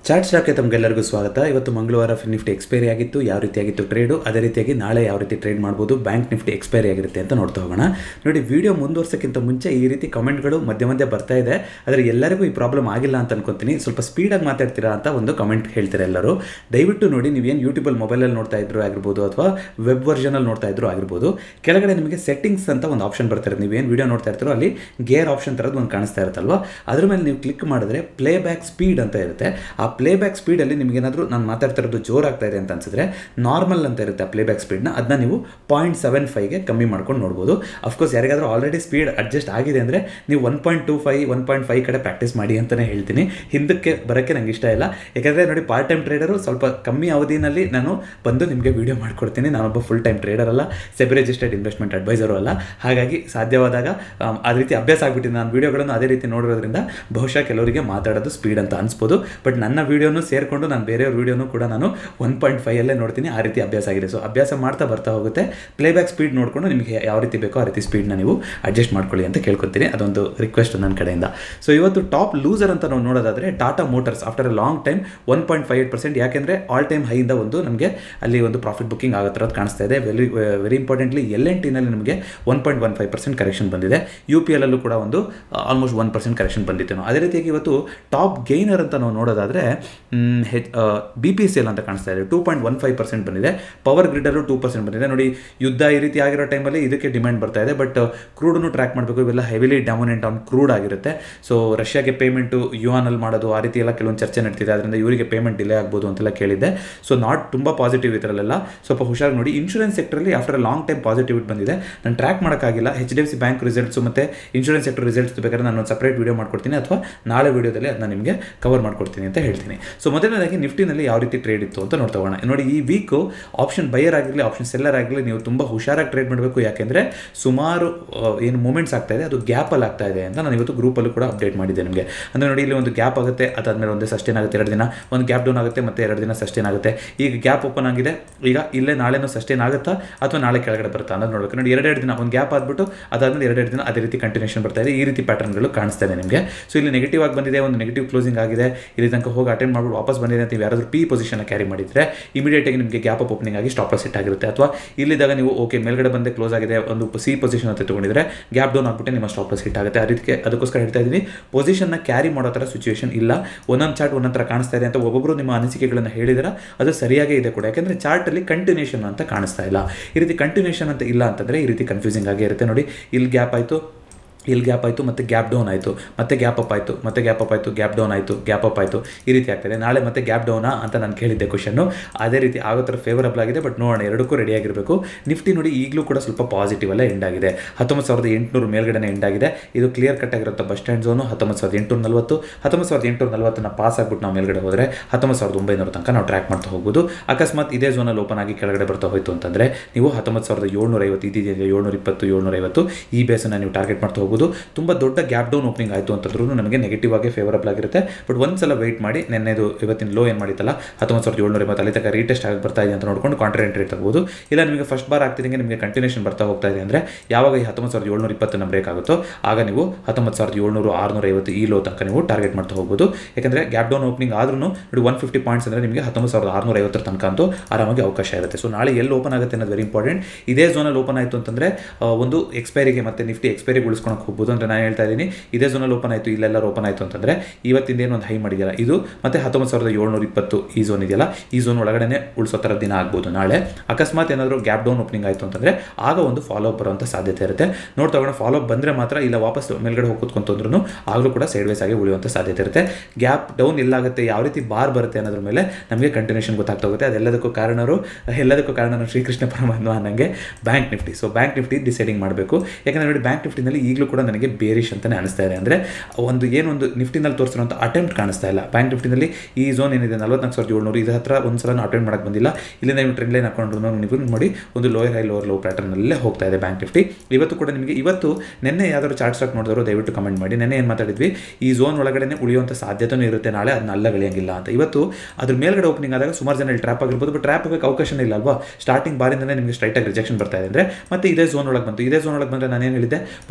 chart ಸ್ಟಾಕ್ಗೆ ತಮಗೆಲ್ಲರಿಗೂ ಸ್ವಾಗತ ಇವತ್ತು ಮಂಗಳವಾರ ನಿಫ್ಟಿ ಎಕ್ಸ್ಪೈರಿ ಆಗಿತ್ತು ಯಾವ ರೀತಿಯಾಗಿತ್ತು ಟ್ರೇಡು ಅದೇ ರೀತಿಯಾಗಿ ನಾಳೆ ಯಾವ ರೀತಿ ಟ್ರೇಡ್ ಮಾಡ್ಬೋದು ಬ್ಯಾಂಕ್ ನಿಫ್ಟಿ ಎಕ್ಸ್ಪೈರಿ ಆಗಿರುತ್ತೆ ಅಂತ ನೋಡ್ತಾ ಹೋಗೋಣ ನೋಡಿ ವಿಡಿಯೋ ಮುಂದುವರ್ಸೋಕ್ಕಿಂತ ಮುಂಚೆ ಈ ರೀತಿ ಕಮೆಂಟ್ಗಳು ಮಧ್ಯ ಮಧ್ಯೆ ಬರ್ತಾ ಇದೆ ಆದರೆ ಎಲ್ಲರಿಗೂ ಈ ಪ್ರಾಬ್ಲಮ್ ಆಗಿಲ್ಲ ಅಂತ ಅನ್ಕೊಂತೀನಿ ಸ್ವಲ್ಪ ಸ್ಪೀಡಾಗಿ ಮಾತಾಡ್ತೀರಾ ಅಂತ ಒಂದು ಕಮೆಂಟ್ ಹೇಳ್ತಾರೆ ಎಲ್ಲರೂ ದಯವಿಟ್ಟು ನೋಡಿ ನೀವೇನು ಯೂಟ್ಯೂಬಲ್ಲಿ ಮೊಬೈಲಲ್ಲಿ ನೋಡ್ತಾ ಇದ್ರು ಆಗಿರ್ಬೋದು ಅಥವಾ ವೆಬ್ ವರ್ಷನಲ್ಲಿ ನೋಡ್ತಾ ಇದ್ರು ಆಗಿರ್ಬೋದು ಕೆಳಗಡೆ ನಿಮಗೆ ಸೆಟ್ಟಿಂಗ್ಸ್ ಅಂತ ಒಂದು ಆಪ್ಷನ್ ಬರ್ತಾರೆ ನೀವೇನು ವಿಡಿಯೋ ನೋಡ್ತಾ ಇರ್ತೀರೋ ಅಲ್ಲಿ ಗೇರ್ ಆಪ್ಷನ್ ಥರದ್ದು ಒಂದು ಕಾಣಿಸ್ತಾ ಇರುತ್ತಲ್ವಾ ಅದ್ರ ಮೇಲೆ ನೀವು ಕ್ಲಿಕ್ ಮಾಡಿದ್ರೆ ಪ್ಲೇ ಬ್ಯಾಕ್ ಸ್ಪೀಡ್ ಅಂತ ಇರುತ್ತೆ ಆ ಪ್ಲೇ ಬ್ಯಾಕ್ ಸ್ಪೀಡಲ್ಲಿ ನಿಮಗೇನಾದರೂ ನಾನು ಮಾತಾಡ್ತಾ ಇರೋದು ಜೋರಾಗ್ತಾ ಇದೆ ಅಂತ ಅನ್ಸಿದ್ರೆ ನಾರ್ಮಲ್ ಅಂತ ಇರುತ್ತೆ ಆ ಪ್ಲೇ ಬ್ಯಾಕ್ ಸ್ಪೀಡ್ನ ಅದನ್ನ ನೀವು ಪಾಯಿಂಟ್ ಸೆವೆನ್ ಫೈವ್ಗೆ ಕಮ್ಮಿ ಮಾಡ್ಕೊಂಡು ನೋಡ್ಬೋದು ಅಫ್ಕೋರ್ಸ್ ಯಾರಿಗಾದ್ರೂ ಆಲ್ರೆಡಿ ಸ್ಪೀಡ್ ಅಡ್ಜಸ್ಟ್ ಆಗಿದೆ ಅಂದರೆ ನೀವು one point two five one point five ಕಡೆ ಪ್ರಾಕ್ಟೀಸ್ ಮಾಡಿ ಅಂತಲೇ ಹೇಳ್ತೀನಿ ಹಿಂದಕ್ಕೆ ಬರೋಕ್ಕೆ ನಂಗೆ ಇಷ್ಟ ಇಲ್ಲ ಯಾಕಂದರೆ ನೋಡಿ ಪಾರ್ಟ್ ಟೈಮ್ ಟ್ರೇಡರು ಸ್ವಲ್ಪ ಕಮ್ಮಿ ಅವಧಿನಲ್ಲಿ ನಾನು ಬಂದು ನಿಮಗೆ ವಿಡಿಯೋ ಮಾಡ್ಕೊಡ್ತೀನಿ ನಾನೊಬ್ಬ ಫುಲ್ ಟೈಮ್ ಟ್ರೇಡರ್ ಅಲ್ಲ ಸೆಬಿ ರಿಜಿಸ್ಟರ್ಡ್ ಇನ್ವೆಸ್ಟ್ಮೆಂಟ್ ಅಡ್ವೈಸರು ಅಲ್ಲ ಹಾಗಾಗಿ ಸಾಧ್ಯವಾದಾಗ ಆಮ್, ಆ ರೀತಿ ಅಭ್ಯಾಸ ಆಗಿಬಿಟ್ಟಿದೆ ನಾನು ವೀಡಿಯೋಗಳನ್ನು ಅದೇ ರೀತಿ ನೋಡಿರೋದ್ರಿಂದ ಬಹುಶಃ ಕೆಲವರಿಗೆ ಮಾತಾಡೋದು ಸ್ಪೀಡ್ ಅಂತ ಅನ್ಸ್ಬೋದು ಬಟ್ ನನ್ನ ವೀಡಿಯೋನು ಸೇರಿಕೊಂಡು ನಾನು ಬೇರೆಯವ್ರ ವೀಡಿಯೋನು ಕೂಡ ನಾನು ಒನ್ ಪಾಯಿಂಟ್ ಫೈವಲ್ಲೇ ನೋಡ್ತೀನಿ ಆ ರೀತಿ ಅಭ್ಯಾಸ ಆಗಿದೆ ಸೊ ಅಭ್ಯಾಸ ಮಾಡ್ತಾ ಬರ್ತಾ ಹೋಗುತ್ತೆ ಪ್ಲೇಬ್ಯಾಕ್ ಸ್ಪೀಡ್ ನೋಡಿಕೊಂಡು ನಿಮಗೆ ಯಾವ ರೀತಿ ಬೇಕೋ ಆ ರೀತಿ ಸ್ಪೀಡ್ನ ನೀವು ಅಡ್ಜಸ್ಟ್ ಮಾಡ್ಕೊಳ್ಳಿ ಅಂತ ಕೇಳ್ಕೊತೀನಿ ಅದೊಂದು ರಿಕ್ವೆಸ್ಟ್ ನನ್ನ ಕಡೆಯಿಂದ ಸೊ ಇವತ್ತು ಟಾಪ್ ಲೂಸರ್ ಅಂತ ನಾವು ನೋಡೋದಾದರೆ Tata Motors after a long time one point five eight percent ಯಾಕೆಂದರೆ ಆಲ್ ಟೈಮ್ ಹೈಯಿಂದ ಒಂದು ನಮಗೆ ಅಲ್ಲಿ ಒಂದು ಪ್ರಾಫಿಟ್ ಬುಕ್ಕಿಂಗ್ ಆಗೋ ಥರದ್ದು ಕಾಣಿಸ್ತಾ ಇದೆ very very importantly L N ಟಿನಲ್ಲಿ ನಮಗೆ one point one five percent correction ಬಂದಿದೆ ಯು ಪಿ ಎಲ್ಲಲ್ಲೂ ಕೂಡ ಒಂದು ಆಲ್ಮೋಸ್ಟ್ ಒನ್ ಪರ್ಸೆಂಟ್ ಕರೆಕ್ಷನ್ ಬಂದಿತ್ತು ಅದೇ ರೀತಿಯಾಗಿ ಇವತ್ತು ಟಾಪ್ ಗೈನರ್ ಅಂತ ನಾವು ನೋಡೋದಾದರೆ H B P C L ಅಂತ ಕಾಣಿಸ್ತಾ ಇದೆ two point one five percent ಬಂದಿದೆ ಪವರ್ ಗ್ರಿಡಲ್ಲೂ ಟೂ ಪರ್ಸೆಂಟ್ ಬಂದಿದೆ ನೋಡಿ ಯುದ್ಧ ಈ ರೀತಿ ಆಗಿರೋ ಟೈಮಲ್ಲಿ ಇದಕ್ಕೆ ಡಿಮ್ಯಾಂಡ್ ಬರ್ತಾ ಇದೆ ಬಟ್ ಕ್ರೂಡನ್ನು ಟ್ರ್ಯಾಕ್ ಮಾಡಬೇಕು ಇವೆಲ್ಲ ಹೆವಿಲಿ ಡಾಮಿನೆಂಟ್ ಆನ್ ಕ್ರೂಡ್ ಆಗಿರುತ್ತೆ ಸೊ ರಷ್ಯಾಗೆ ಪೇಮೆಂಟು ಯುವಾನಲ್ಲಿ ಮಾಡೋದು ಆ ರೀತಿ ಎಲ್ಲ ಕೆಲವೊಂದು ಚರ್ಚೆ ನಡೀತಿದೆ ಅದರಿಂದ ಇವರಿಗೆ ಪೇಮೆಂಟ್ ಡಿಲೇ ಆಗ್ಬೋದು ಅಂತೆಲ್ಲ ಕೇಳಿದ್ದೆ ಸೊ ನಾಟ್ ತುಂಬ ಪಾಸಿಟಿವ್ ಇದರಲ್ಲೆಲ್ಲ ಸ್ವಲ್ಪ ಹುಷಾರು ನೋಡಿ ಇನ್ಶೂರೆನ್ಸ್ ಸೆಕ್ಟರಲ್ಲಿ ಆಫ್ಟರ್ ಲಾಂಗ್ ಟೈಮ್ ಪಾಸಿಟಿವ್ ಬಂದಿದೆ ನಾನು ಟ್ರ್ಯಾಕ್ ಮಾಡೋಕ್ಕಾಗಿಲ್ಲ H D F C bank results ಮತ್ತು ಇನ್ಶೂರೆನ್ಸ್ ಸೆಕ್ಟರ್ ರಿಸಲ್ಟ್ಸ್ ಬೇಕಾದ್ರೆ ನಾನು ಒಂದು ಸಪ್ರೇಟ್ ವೀಡಿಯೋ ಮಾಡ್ಕೊಡ್ತೀನಿ ಅಥವಾ ನಾಳೆ ವೀಡಿಯೋದಲ್ಲಿ ಅದನ್ನ ನಿಮಗೆ ಕವರ್ ಮಾಡ್ಕೊಡ್ತೀನಿ ಅಂತ ಹೇಳ್ತೀನಿ ಸೊ ಮೊದಲನೇದಾಗಿ ನಿಫ್ಟಿನಲ್ಲಿ ಯಾವ ರೀತಿ ಟ್ರೇಡ್ ಇತ್ತು ಅಂತ ನೋಡ್ತಾ ಹೋಗೋಣ ನೋಡಿ ಈ ವೀಕು ಆಪ್ಷನ್ ಬೈಯರ್ ಆಗಿರಲಿ ಆಪ್ಷನ್ ಸೆಲ್ಲರ್ ಆಗಲಿ ನೀವು ತುಂಬ ಹುಷಾರಾಗಿ ಟ್ರೇಡ್ ಮಾಡಬೇಕು ಯಾಕೆಂದರೆ ಸುಮಾರು ಆ, ಏನು ಮೂಮೆಂಟ್ಸ್ ಆಗ್ತಾ ಇದೆ ಅದು ಗ್ಯಾಪಲ್ಲಿ ಆಗ್ತಾ ಇದೆ ಅಂತ ನಾನು ಇವತ್ತು ಗ್ರೂಪಲ್ಲೂ ಕೂಡ ಅಪ್ಡೇಟ್ ಮಾಡಿದ್ದೆ ನಿಮಗೆ ಅಂದರೆ ನೋಡಿ ಇಲ್ಲಿ ಒಂದು ಗ್ಯಾಪ್ ಆಗುತ್ತೆ ಅದಾದಮೇಲೆ ಒಂದೇ ಸಸ್ಟೇನ್ ಆಗುತ್ತೆ ಎರಡು ದಿನ ಒಂದು ಗ್ಯಾಪ್ ಡೌನ್ ಆಗುತ್ತೆ ಮತ್ತೆ ಎರಡು ದಿನ ಸಸ್ಟೇನ್ ಆಗುತ್ತೆ ಈಗ ಗ್ಯಾಪ್ ಓಪನ್ ಆಗಿದೆ ಈಗ ಇಲ್ಲೇ ನಾಳೆನೂ ಸಸ್ಟೇನ್ ಆಗುತ್ತಾ ಅಥವಾ ನಾಳೆ ಕೆಳಗಡೆ ಬರುತ್ತಾ ಅನ್ನೋದು ನೋಡಬೇಕು ನೋಡಿ ಎರಡೆರಡು ದಿನ ಒಂದು ಗ್ಯಾಪ್ ಆದ್ಬಿಟ್ಟು ಅದಾದ್ಮೇಲೆ ಎರಡೆರಡು ದಿನ ಅದೇ ರೀತಿ ಕಂಟಿನ್ಯೂಷನ್ ಬರ್ತಾ ಇದೆ ಈ ರೀತಿ ಪ್ಯಾಟರ್ನ್ಗಳು ಕಾಣಿಸ್ತಾ ಇದೆ ನಿಮಗೆ ಸೊ ಇಲ್ಲಿ ನೆಗೆಟಿವ್ ಆಗಿ ಬಂದಿದೆ ಒಂದು ನೆಗೆಟಿವ್ ಕ್ಲೋಸಿಂಗ್ ಆಗಿದೆ ಇಲ್ಲಿ ತನಕ ಹೋಗಿ ಅಟೆಂಡ್ ಮಾಡ್ಬಿಟ್ಟು ವಾಪಸ್ ಬಂದಿದೆ ಅಂತ ನೀವು ಯಾರಾದರೂ ಪಿ ಪೊಸಿಷನ್ ಕ್ಯಾರಿ ಮಾಡಿದ್ರೆ ಇಮಿಡಿಯೇಟ್ ಆಗಿ ನಿಮಗೆ ಗ್ಯಾಪ್ ಅಪ್ ಓಪನಿಂಗ್ ಆಗಿ ಸ್ಟಾಪ್ ಲಾಸ್ ಹಿಟ್ ಆಗಿರುತ್ತೆ ಅಥವಾ ಇಲ್ಲಿದ್ದಾಗ ನೀವು ಓಕೆ ಮೇಲ್ಗಡೆ ಬಂದೆ ಕ್ಲೋಸ್ ಆಗಿದೆ ಒಂದು ಸಿ ಪೊಸಿಷನ್ ಅಂತ ತಗೊಂಡಿದ್ರೆ ಗ್ಯಾಪ್ ಡೌನ್ ಆಗ್ಬಿಟ್ಟು ನಿಮ್ಮ ಸ್ಟಾಪ್ ಲಾಸ್ ಹಿಟ್ ಆಗುತ್ತೆ ಆ ರೀತಿ ಅದಕ್ಕೋಸ್ಕರ ಹೇಳ್ತಾ ಇದ್ದೀನಿ ಪೊಸಿಷನ್ನ ಕ್ಯಾರಿ ಮಾಡೋ ಥರ ಸಿಚುವೇಶನ್ ಇಲ್ಲ ಒಂದೊಂದು ಚಾರ್ಟ್ ಒಂದೊಂದು ಥರ ಕಾಣಿಸ್ತಾ ಇದೆ ಅಂತ ಒಬ್ಬೊಬ್ಬರು ನಿಮ್ಮ ಅನಿಸಿಕೆಗಳನ್ನು ಹೇಳಿದ್ರೆ ಅದು ಸರಿಯಾಗೇ ಇದೆ ಕೂಡ ಯಾಕೆಂದರೆ ಚಾರ್ಟಲ್ಲಿ ಕಂಟಿನ್ಯೂಷನ್ ಅಂತ ಕಾಣಿಸ್ತಾ ಇಲ್ಲ ಈ ರೀತಿ ಕಂಟಿನ್ಯೂಷನ್ ಅಂತ ಇಲ್ಲ ಅಂತಂದರೆ ಈ ರೀತಿ ಕನ್ಫ್ಯೂಸಿಂಗ್ ಆಗೇ ಇರುತ್ತೆ ನೋಡಿ ಇಲ್ಲಿ ಗ್ಯಾಪ್ ಆಯಿತು ಇಲ್ಲಿ ಗ್ಯಾಪ್ ಆಯಿತು ಮತ್ತೆ ಗ್ಯಾಪ್ ಡೌನ್ ಆಯಿತು ಮತ್ತೆ ಗ್ಯಾಪ್ ಅಪ್ ಆಯಿತು ಮತ್ತೆ ಗ್ಯಾಪ್ ಅಪ್ ಆಯಿತು ಗ್ಯಾಪ್ ಡೌನ್ ಆಯಿತು ಗ್ಯಾಪ್ ಅಪ್ ಆಯಿತು ಈ ರೀತಿ ಆಗ್ತದೆ ನಾಳೆ ಮತ್ತೆ ಗ್ಯಾಪ್ ಡೌನಾ ಅಂತ ನಾನು ಕೇಳಿದ್ದೆ ಕ್ವಶನ್ನು ಅದೇ ರೀತಿ ಆಗೋ ಥರ ಫೇವರಬಲ್ ಆಗಿದೆ ಬಟ್ ನೋಡೋಣ ಎರಡಕ್ಕೂ ರೆಡಿ ಆಗಿರಬೇಕು ನಿಫ್ಟಿ ನೋಡಿ ಈಗಲೂ ಕೂಡ ಸ್ವಲ್ಪ ಪಾಸಿಟಿವ್ ಅಲ್ಲೇ ಎಂಡ್ ಆಗಿದೆ ಹತ್ತೊಂಬತ್ತು ಸಾವಿರದ ಎಂಟುನೂರು ಮೇಲ್ಗಡೆ ಎಂಡ್ ಆಗಿದೆ ಇದು ಕ್ಲಿಯರ್ ಕಟ್ ಆಗಿರುತ್ತೆ ಬಸ್ ಸ್ಟ್ಯಾಂಡ್ ಝೋನು ಹತ್ತೊಂಬತ್ತು ಸಾವಿರದ ಎಂಟುನೂರ ನಲವತ್ತು ಹತ್ತೊಂಬತ್ತು ಸಾವಿರದ ಎಂಟುನೂರ ನಲವತ್ತನ್ನು ಪಾಸ್ ಆಗ್ಬಿಟ್ಟು ನಾವು ಮೇಲ್ಗಡೆ ಹೋದರೆ ಹತ್ತೊಂಬತ್ತು ಸಾವಿರದ ಒಂಬೈನೂರ ತನಕ ನಾವು ಟ್ರ್ಯಾಕ್ ಮಾಡ್ತಾ ಹೋಗ್ಬೋದು ಅಕಸ್ಮಾತ್ ಇದೇ ಝೋನಲ್ಲಿ ಓಪನ್ ಆಗಿ ಕೆಳಗಡೆ ಬರ್ತಾ ಹೋಯ್ತು ಅಂತಂದರೆ ನೀವು ಹತ್ತೊಂಬತ್ತು ಸಾವಿರದ ಏಳ್ನೂರ ಐವತ್ತು ಇದೆಯಾ ಏಳ್ನೂರ ಇಪ್ಪತ್ತು ಏಳ್ನೂರ ಐವತ್ತು ಈ ಬೇಸನ್ನು ನೀವು ಟಾರ್ಗೆಟ್ ಮಾಡ್ತಾ ಹೋಗ್ಬೋದು ತುಂಬ ದೊಡ್ಡ ಗ್ಯಾಪ್ ಡೌನ್ ಓಪನಿಂಗ್ ಆಯಿತು ಅಂತಂದ್ರೂ ನಮಗೆ ನೆಗೆಟಿವ್ ಆಗಿ ಫೇವರಬಲ್ ಆಗಿರುತ್ತೆ ಬಟ್ ಒಂದ್ಸಲ ವೆಯ್ಟ್ ಮಾಡಿ ನೆನ್ನೆದು ಇವತ್ತಿನ ಲೋ ಏನು ಮಾಡಿತ್ತಲ್ಲ ಹತ್ತೊಂಬತ್ತು ಸಾವಿರದ ಏಳ್ನೂರ ಐವತ್ತು ಅಲ್ಲಿ ತನಕ ರೀಟೆಸ್ಟ್ ಆಗಿ ಬರ್ತಾ ಇದೆ ಅಂತ ನೋಡ್ಕೊಂಡು ಕಾಂಟ್ರೆಂಟ್ ರೇಟ್ ತಗೋಬೋದು ಇಲ್ಲ ನಿಮಗೆ ಫಸ್ಟ್ ಬಾರ್ ಆಗ್ತಿದ್ದಂಗೆ ನಿಮಗೆ ಕಂಟಿನ್ಯೂಷನ್ ಬರ್ತಾ ಹೋಗ್ತಾ ಇದೆ ಅಂದರೆ ಯಾವಾಗ ಈ ಹತ್ತೊಂಬತ್ತು ಸಾವಿರದ ಏಳ್ನೂರ ಇಪ್ಪತ್ತನ್ನು ಬ್ರೇಕ್ ಆಗುತ್ತೋ ಆಗ ನೀವು ಹತ್ತೊಂಬತ್ತು ಸಾವಿರದ ಏಳ್ನೂರು ಆರುನೂರ ಐವತ್ತು ಈ ಲೋ ತನಕ ನೀವು ಟಾರ್ಗೆಟ್ ಮಾಡ್ತಾ ಹೋಗ್ಬೋದು ಯಾಕಂದರೆ ಗ್ಯಾಪ್ ಡೌನ್ ಓಪನಿಂಗ್ ಆದ್ರೂ ನೋಡಿ ಒನ್ ಫಿಫ್ಟಿ ಪಾಯಿಂಟ್ಸ್ ಅಂದರೆ ನಿಮಗೆ ಹತ್ತೊಂಬತ್ತು ಸಾವಿರದ ಆರುನೂರ ಐವತ್ತರ ತನಕ ಅಂತೂ ಆರಾಮಾಗಿ ಅವಕಾಶ ಇರುತ್ತೆ ಸೊ ನಾಳೆ ಎಲ್ಲಿ ಓಪನ್ ಆಗುತ್ತೆ ಅನ್ನೋದು ವೆರಿ ಇಂಪಾರ್ಟೆಂಟ್ ಇದೇ ಝೋನಲ್ಲಿ ಓಪನ್ ಆಯಿತು ಅಂತಂದರೆ ಆ, ಒಂದು ಎಕ್ಸ್ಪೈರಿಗೆ ಮತ್ತೆ ನಿಫ್ಟಿ ಎಕ್ಸ್ಪೈರಿಗೆ ಉಳಿಸ್ಕೊಳಕ್ಕೆ ಹೋಗ್ಬೋದು ಅಂದರೆ ನಾನು ಹೇಳ್ತಾ ಇದ್ದೀನಿ ಇದೇ ಝೋನಲ್ಲಿ ಓಪನ್ ಆಯಿತು ಇಲ್ಲೆಲ್ಲ ಓಪನ್ ಆಯಿತು ಅಂತಂದರೆ ಇವತ್ತಿಂದ ಏನು ಒಂದು ಹೈ ಮಾಡಿದೆಯಲ್ಲ ಇದು ಮತ್ತೆ ಹತ್ತೊಂಬತ್ತು ಸಾವಿರದ ಏಳ್ನೂರ ಇಪ್ಪತ್ತು ಈ ಝೋನ್ ಇದೆಯಲ್ಲ ಈ ಝೋನ್ ಒಳಗಡೆ ಉಳಿಸೋ ಥರ ದಿನ ಆಗ್ಬೋದು ನಾಳೆ ಅಕಸ್ಮಾತ್ ಏನಾದರೂ ಗ್ಯಾಪ್ ಡೌನ್ ಓಪನಿಂಗ್ ಆಯಿತು ಅಂತಂದರೆ ಆಗ ಒಂದು ಫಾಲೋ ಅಪ್ ಬರುವಂಥ ಸಾಧ್ಯತೆ ಇರುತ್ತೆ ನೋಡ್ತಾ ಹೋಗೋಣ ಫಾಲೋ ಅಪ್ ಬಂದರೆ ಮಾತ್ರ ಇಲ್ಲ ವಾಪಸ್ ಮೇಲ್ಗಡೆ ಹೋಗಿ ಕೂತ್ಕೊಂತಂದ್ರೂ ಆಗಲೂ ಕೂಡ ಸೈಡ್ ವೈಸ್ ಆಗಿ ಉಳಿಯುವಂಥ ಸಾಧ್ಯತೆ ಇರುತ್ತೆ ಗ್ಯಾಪ್ ಡೌನ್ ಎಲ್ಲಾಗುತ್ತೆ ಯಾವ ರೀತಿ ಬಾರ್ ಬರುತ್ತೆ ಅನ್ನೋದ್ರ ಮೇಲೆ ನಮಗೆ ಕಂಟಿನ್ಯೂಷನ್ ಗೊತ್ತಾಗ್ತಾ ಹೋಗುತ್ತೆ ಅದೆಲ್ಲದಕ್ಕೂ ಕಾರಣರು ಎಲ್ಲದಕ್ಕೂ ಕಾರಣ ಶ್ರೀಕೃಷ್ಣ ಪರಮಾತ್ಮ ಅನ್ನಂಗೆ bank Nifty so bank Nifty deciding ಮಾಡಬೇಕು ಯಾಕಂದರೆ ನೋಡಿ ಬ್ಯಾಂಕ್ ನಿಫ್ಟಿನಲ್ಲಿ ಈಗಲೂ ಕೂಡ ನನಗೆ ಬೇರಿಶ್ ಅಂತಲೇ ಅನಿಸ್ತಾ ಇದೆ ಅಂದರೆ ಒಂದು ಏನೊಂದು ನಿಫ್ಟಿನಲ್ಲಿ ತೋರಿಸಿರುವಂಥ ಅಟೆಂಪ್ಟ್ ಕಾಣಿಸ್ತಾ ಇಲ್ಲ ಬ್ಯಾಂಕ್ ನಿಫ್ಟಿನಲ್ಲಿ ಈ ಝೋನ್ ಏನಿದೆ ನಲ್ವತ್ನಾಲ್ಕು ಸಾವಿರದ ಏಳ್ನೂರು ಇದ್ರ ಹತ್ರ ಒಂದು ಸಲ ಅಟೆಂಡ್ ಮಾಡಕ್ಕೆ ಬಂದಿಲ್ಲ ಇಲ್ಲಿಂದ ನೀವು ಟ್ರೆಂಡ್ ಲೈನ್ ಹಾಕೊಂಡ್ರು ನೀವು ನೋಡಿ ಒಂದು ಲೋಯರ್ ಹೈ ಲೋವರ್ ಲೋ ಪ್ಯಾಟರ್ನಲ್ಲೇ ಹೋಗ್ತಾ ಇದೆ ಬ್ಯಾಂಕ್ ನಿಫ್ಟಿ ಇವತ್ತು ಕೂಡ ನಿಮಗೆ ಇವತ್ತು ನಿನ್ನೆ ಯಾವ್ದಾದ್ರು ಚಾರ್ಟ್ ಸ್ಟಾಕ್ ನೋಡಿದ್ರು ದಯವಿಟ್ಟು ಕಮೆಂಟ್ ಮಾಡಿ ನೆನ್ನೆ ಏನು ಮಾತಾಡಿದ್ವಿ ಈ ಝೋನ್ ಒಳಗಡೆ ಉಳಿಯುವಂಥ ಸಾಧ್ಯತೆನೂ ಇರುತ್ತೆ ನಾಳೆ ಅದನ್ನ ಅಲ್ಲಗಳಿಯಂಗಿಲ್ಲ ಅಂತ ಇವತ್ತು ಅದ್ರ ಮೇಲ್ಗಡೆ ಓಪನಿಂಗ್ ಆದಾಗ ಸುಮಾರು ಜನ ಇಲ್ಲಿ ಟ್ರ್ಯಾಪ್ ಆಗಿರ್ಬೋದು ಬಟ್ ಟ್ರ್ಯಾಪ್ ಆಗಕ್ಕೆ ಅವಕಾಶ ಇಲ್ಲ ಅಲ್ವಾ ಸ್ಟಾರ್ಟಿಂಗ್ ಬಾರಿಂದನೇ ನಿಮಗೆ ಸ್ಟ್ರೈಟಾಗಿ ರಿಜೆಕ್ಷನ್ ಬರ್ತಾ ಇದೆ ಅಂದರೆ ಮತ್ತೆ ಇದೇ ಝೋನ್ ಒಳಗೆ ಬಂತು ಇದೇ ಝೋನ್ ಒಳಗೆ ಬಂದರೆ ನಾನೇನು ಹೇಳಿದ್ದೆ ಪೊಸಿಷನ್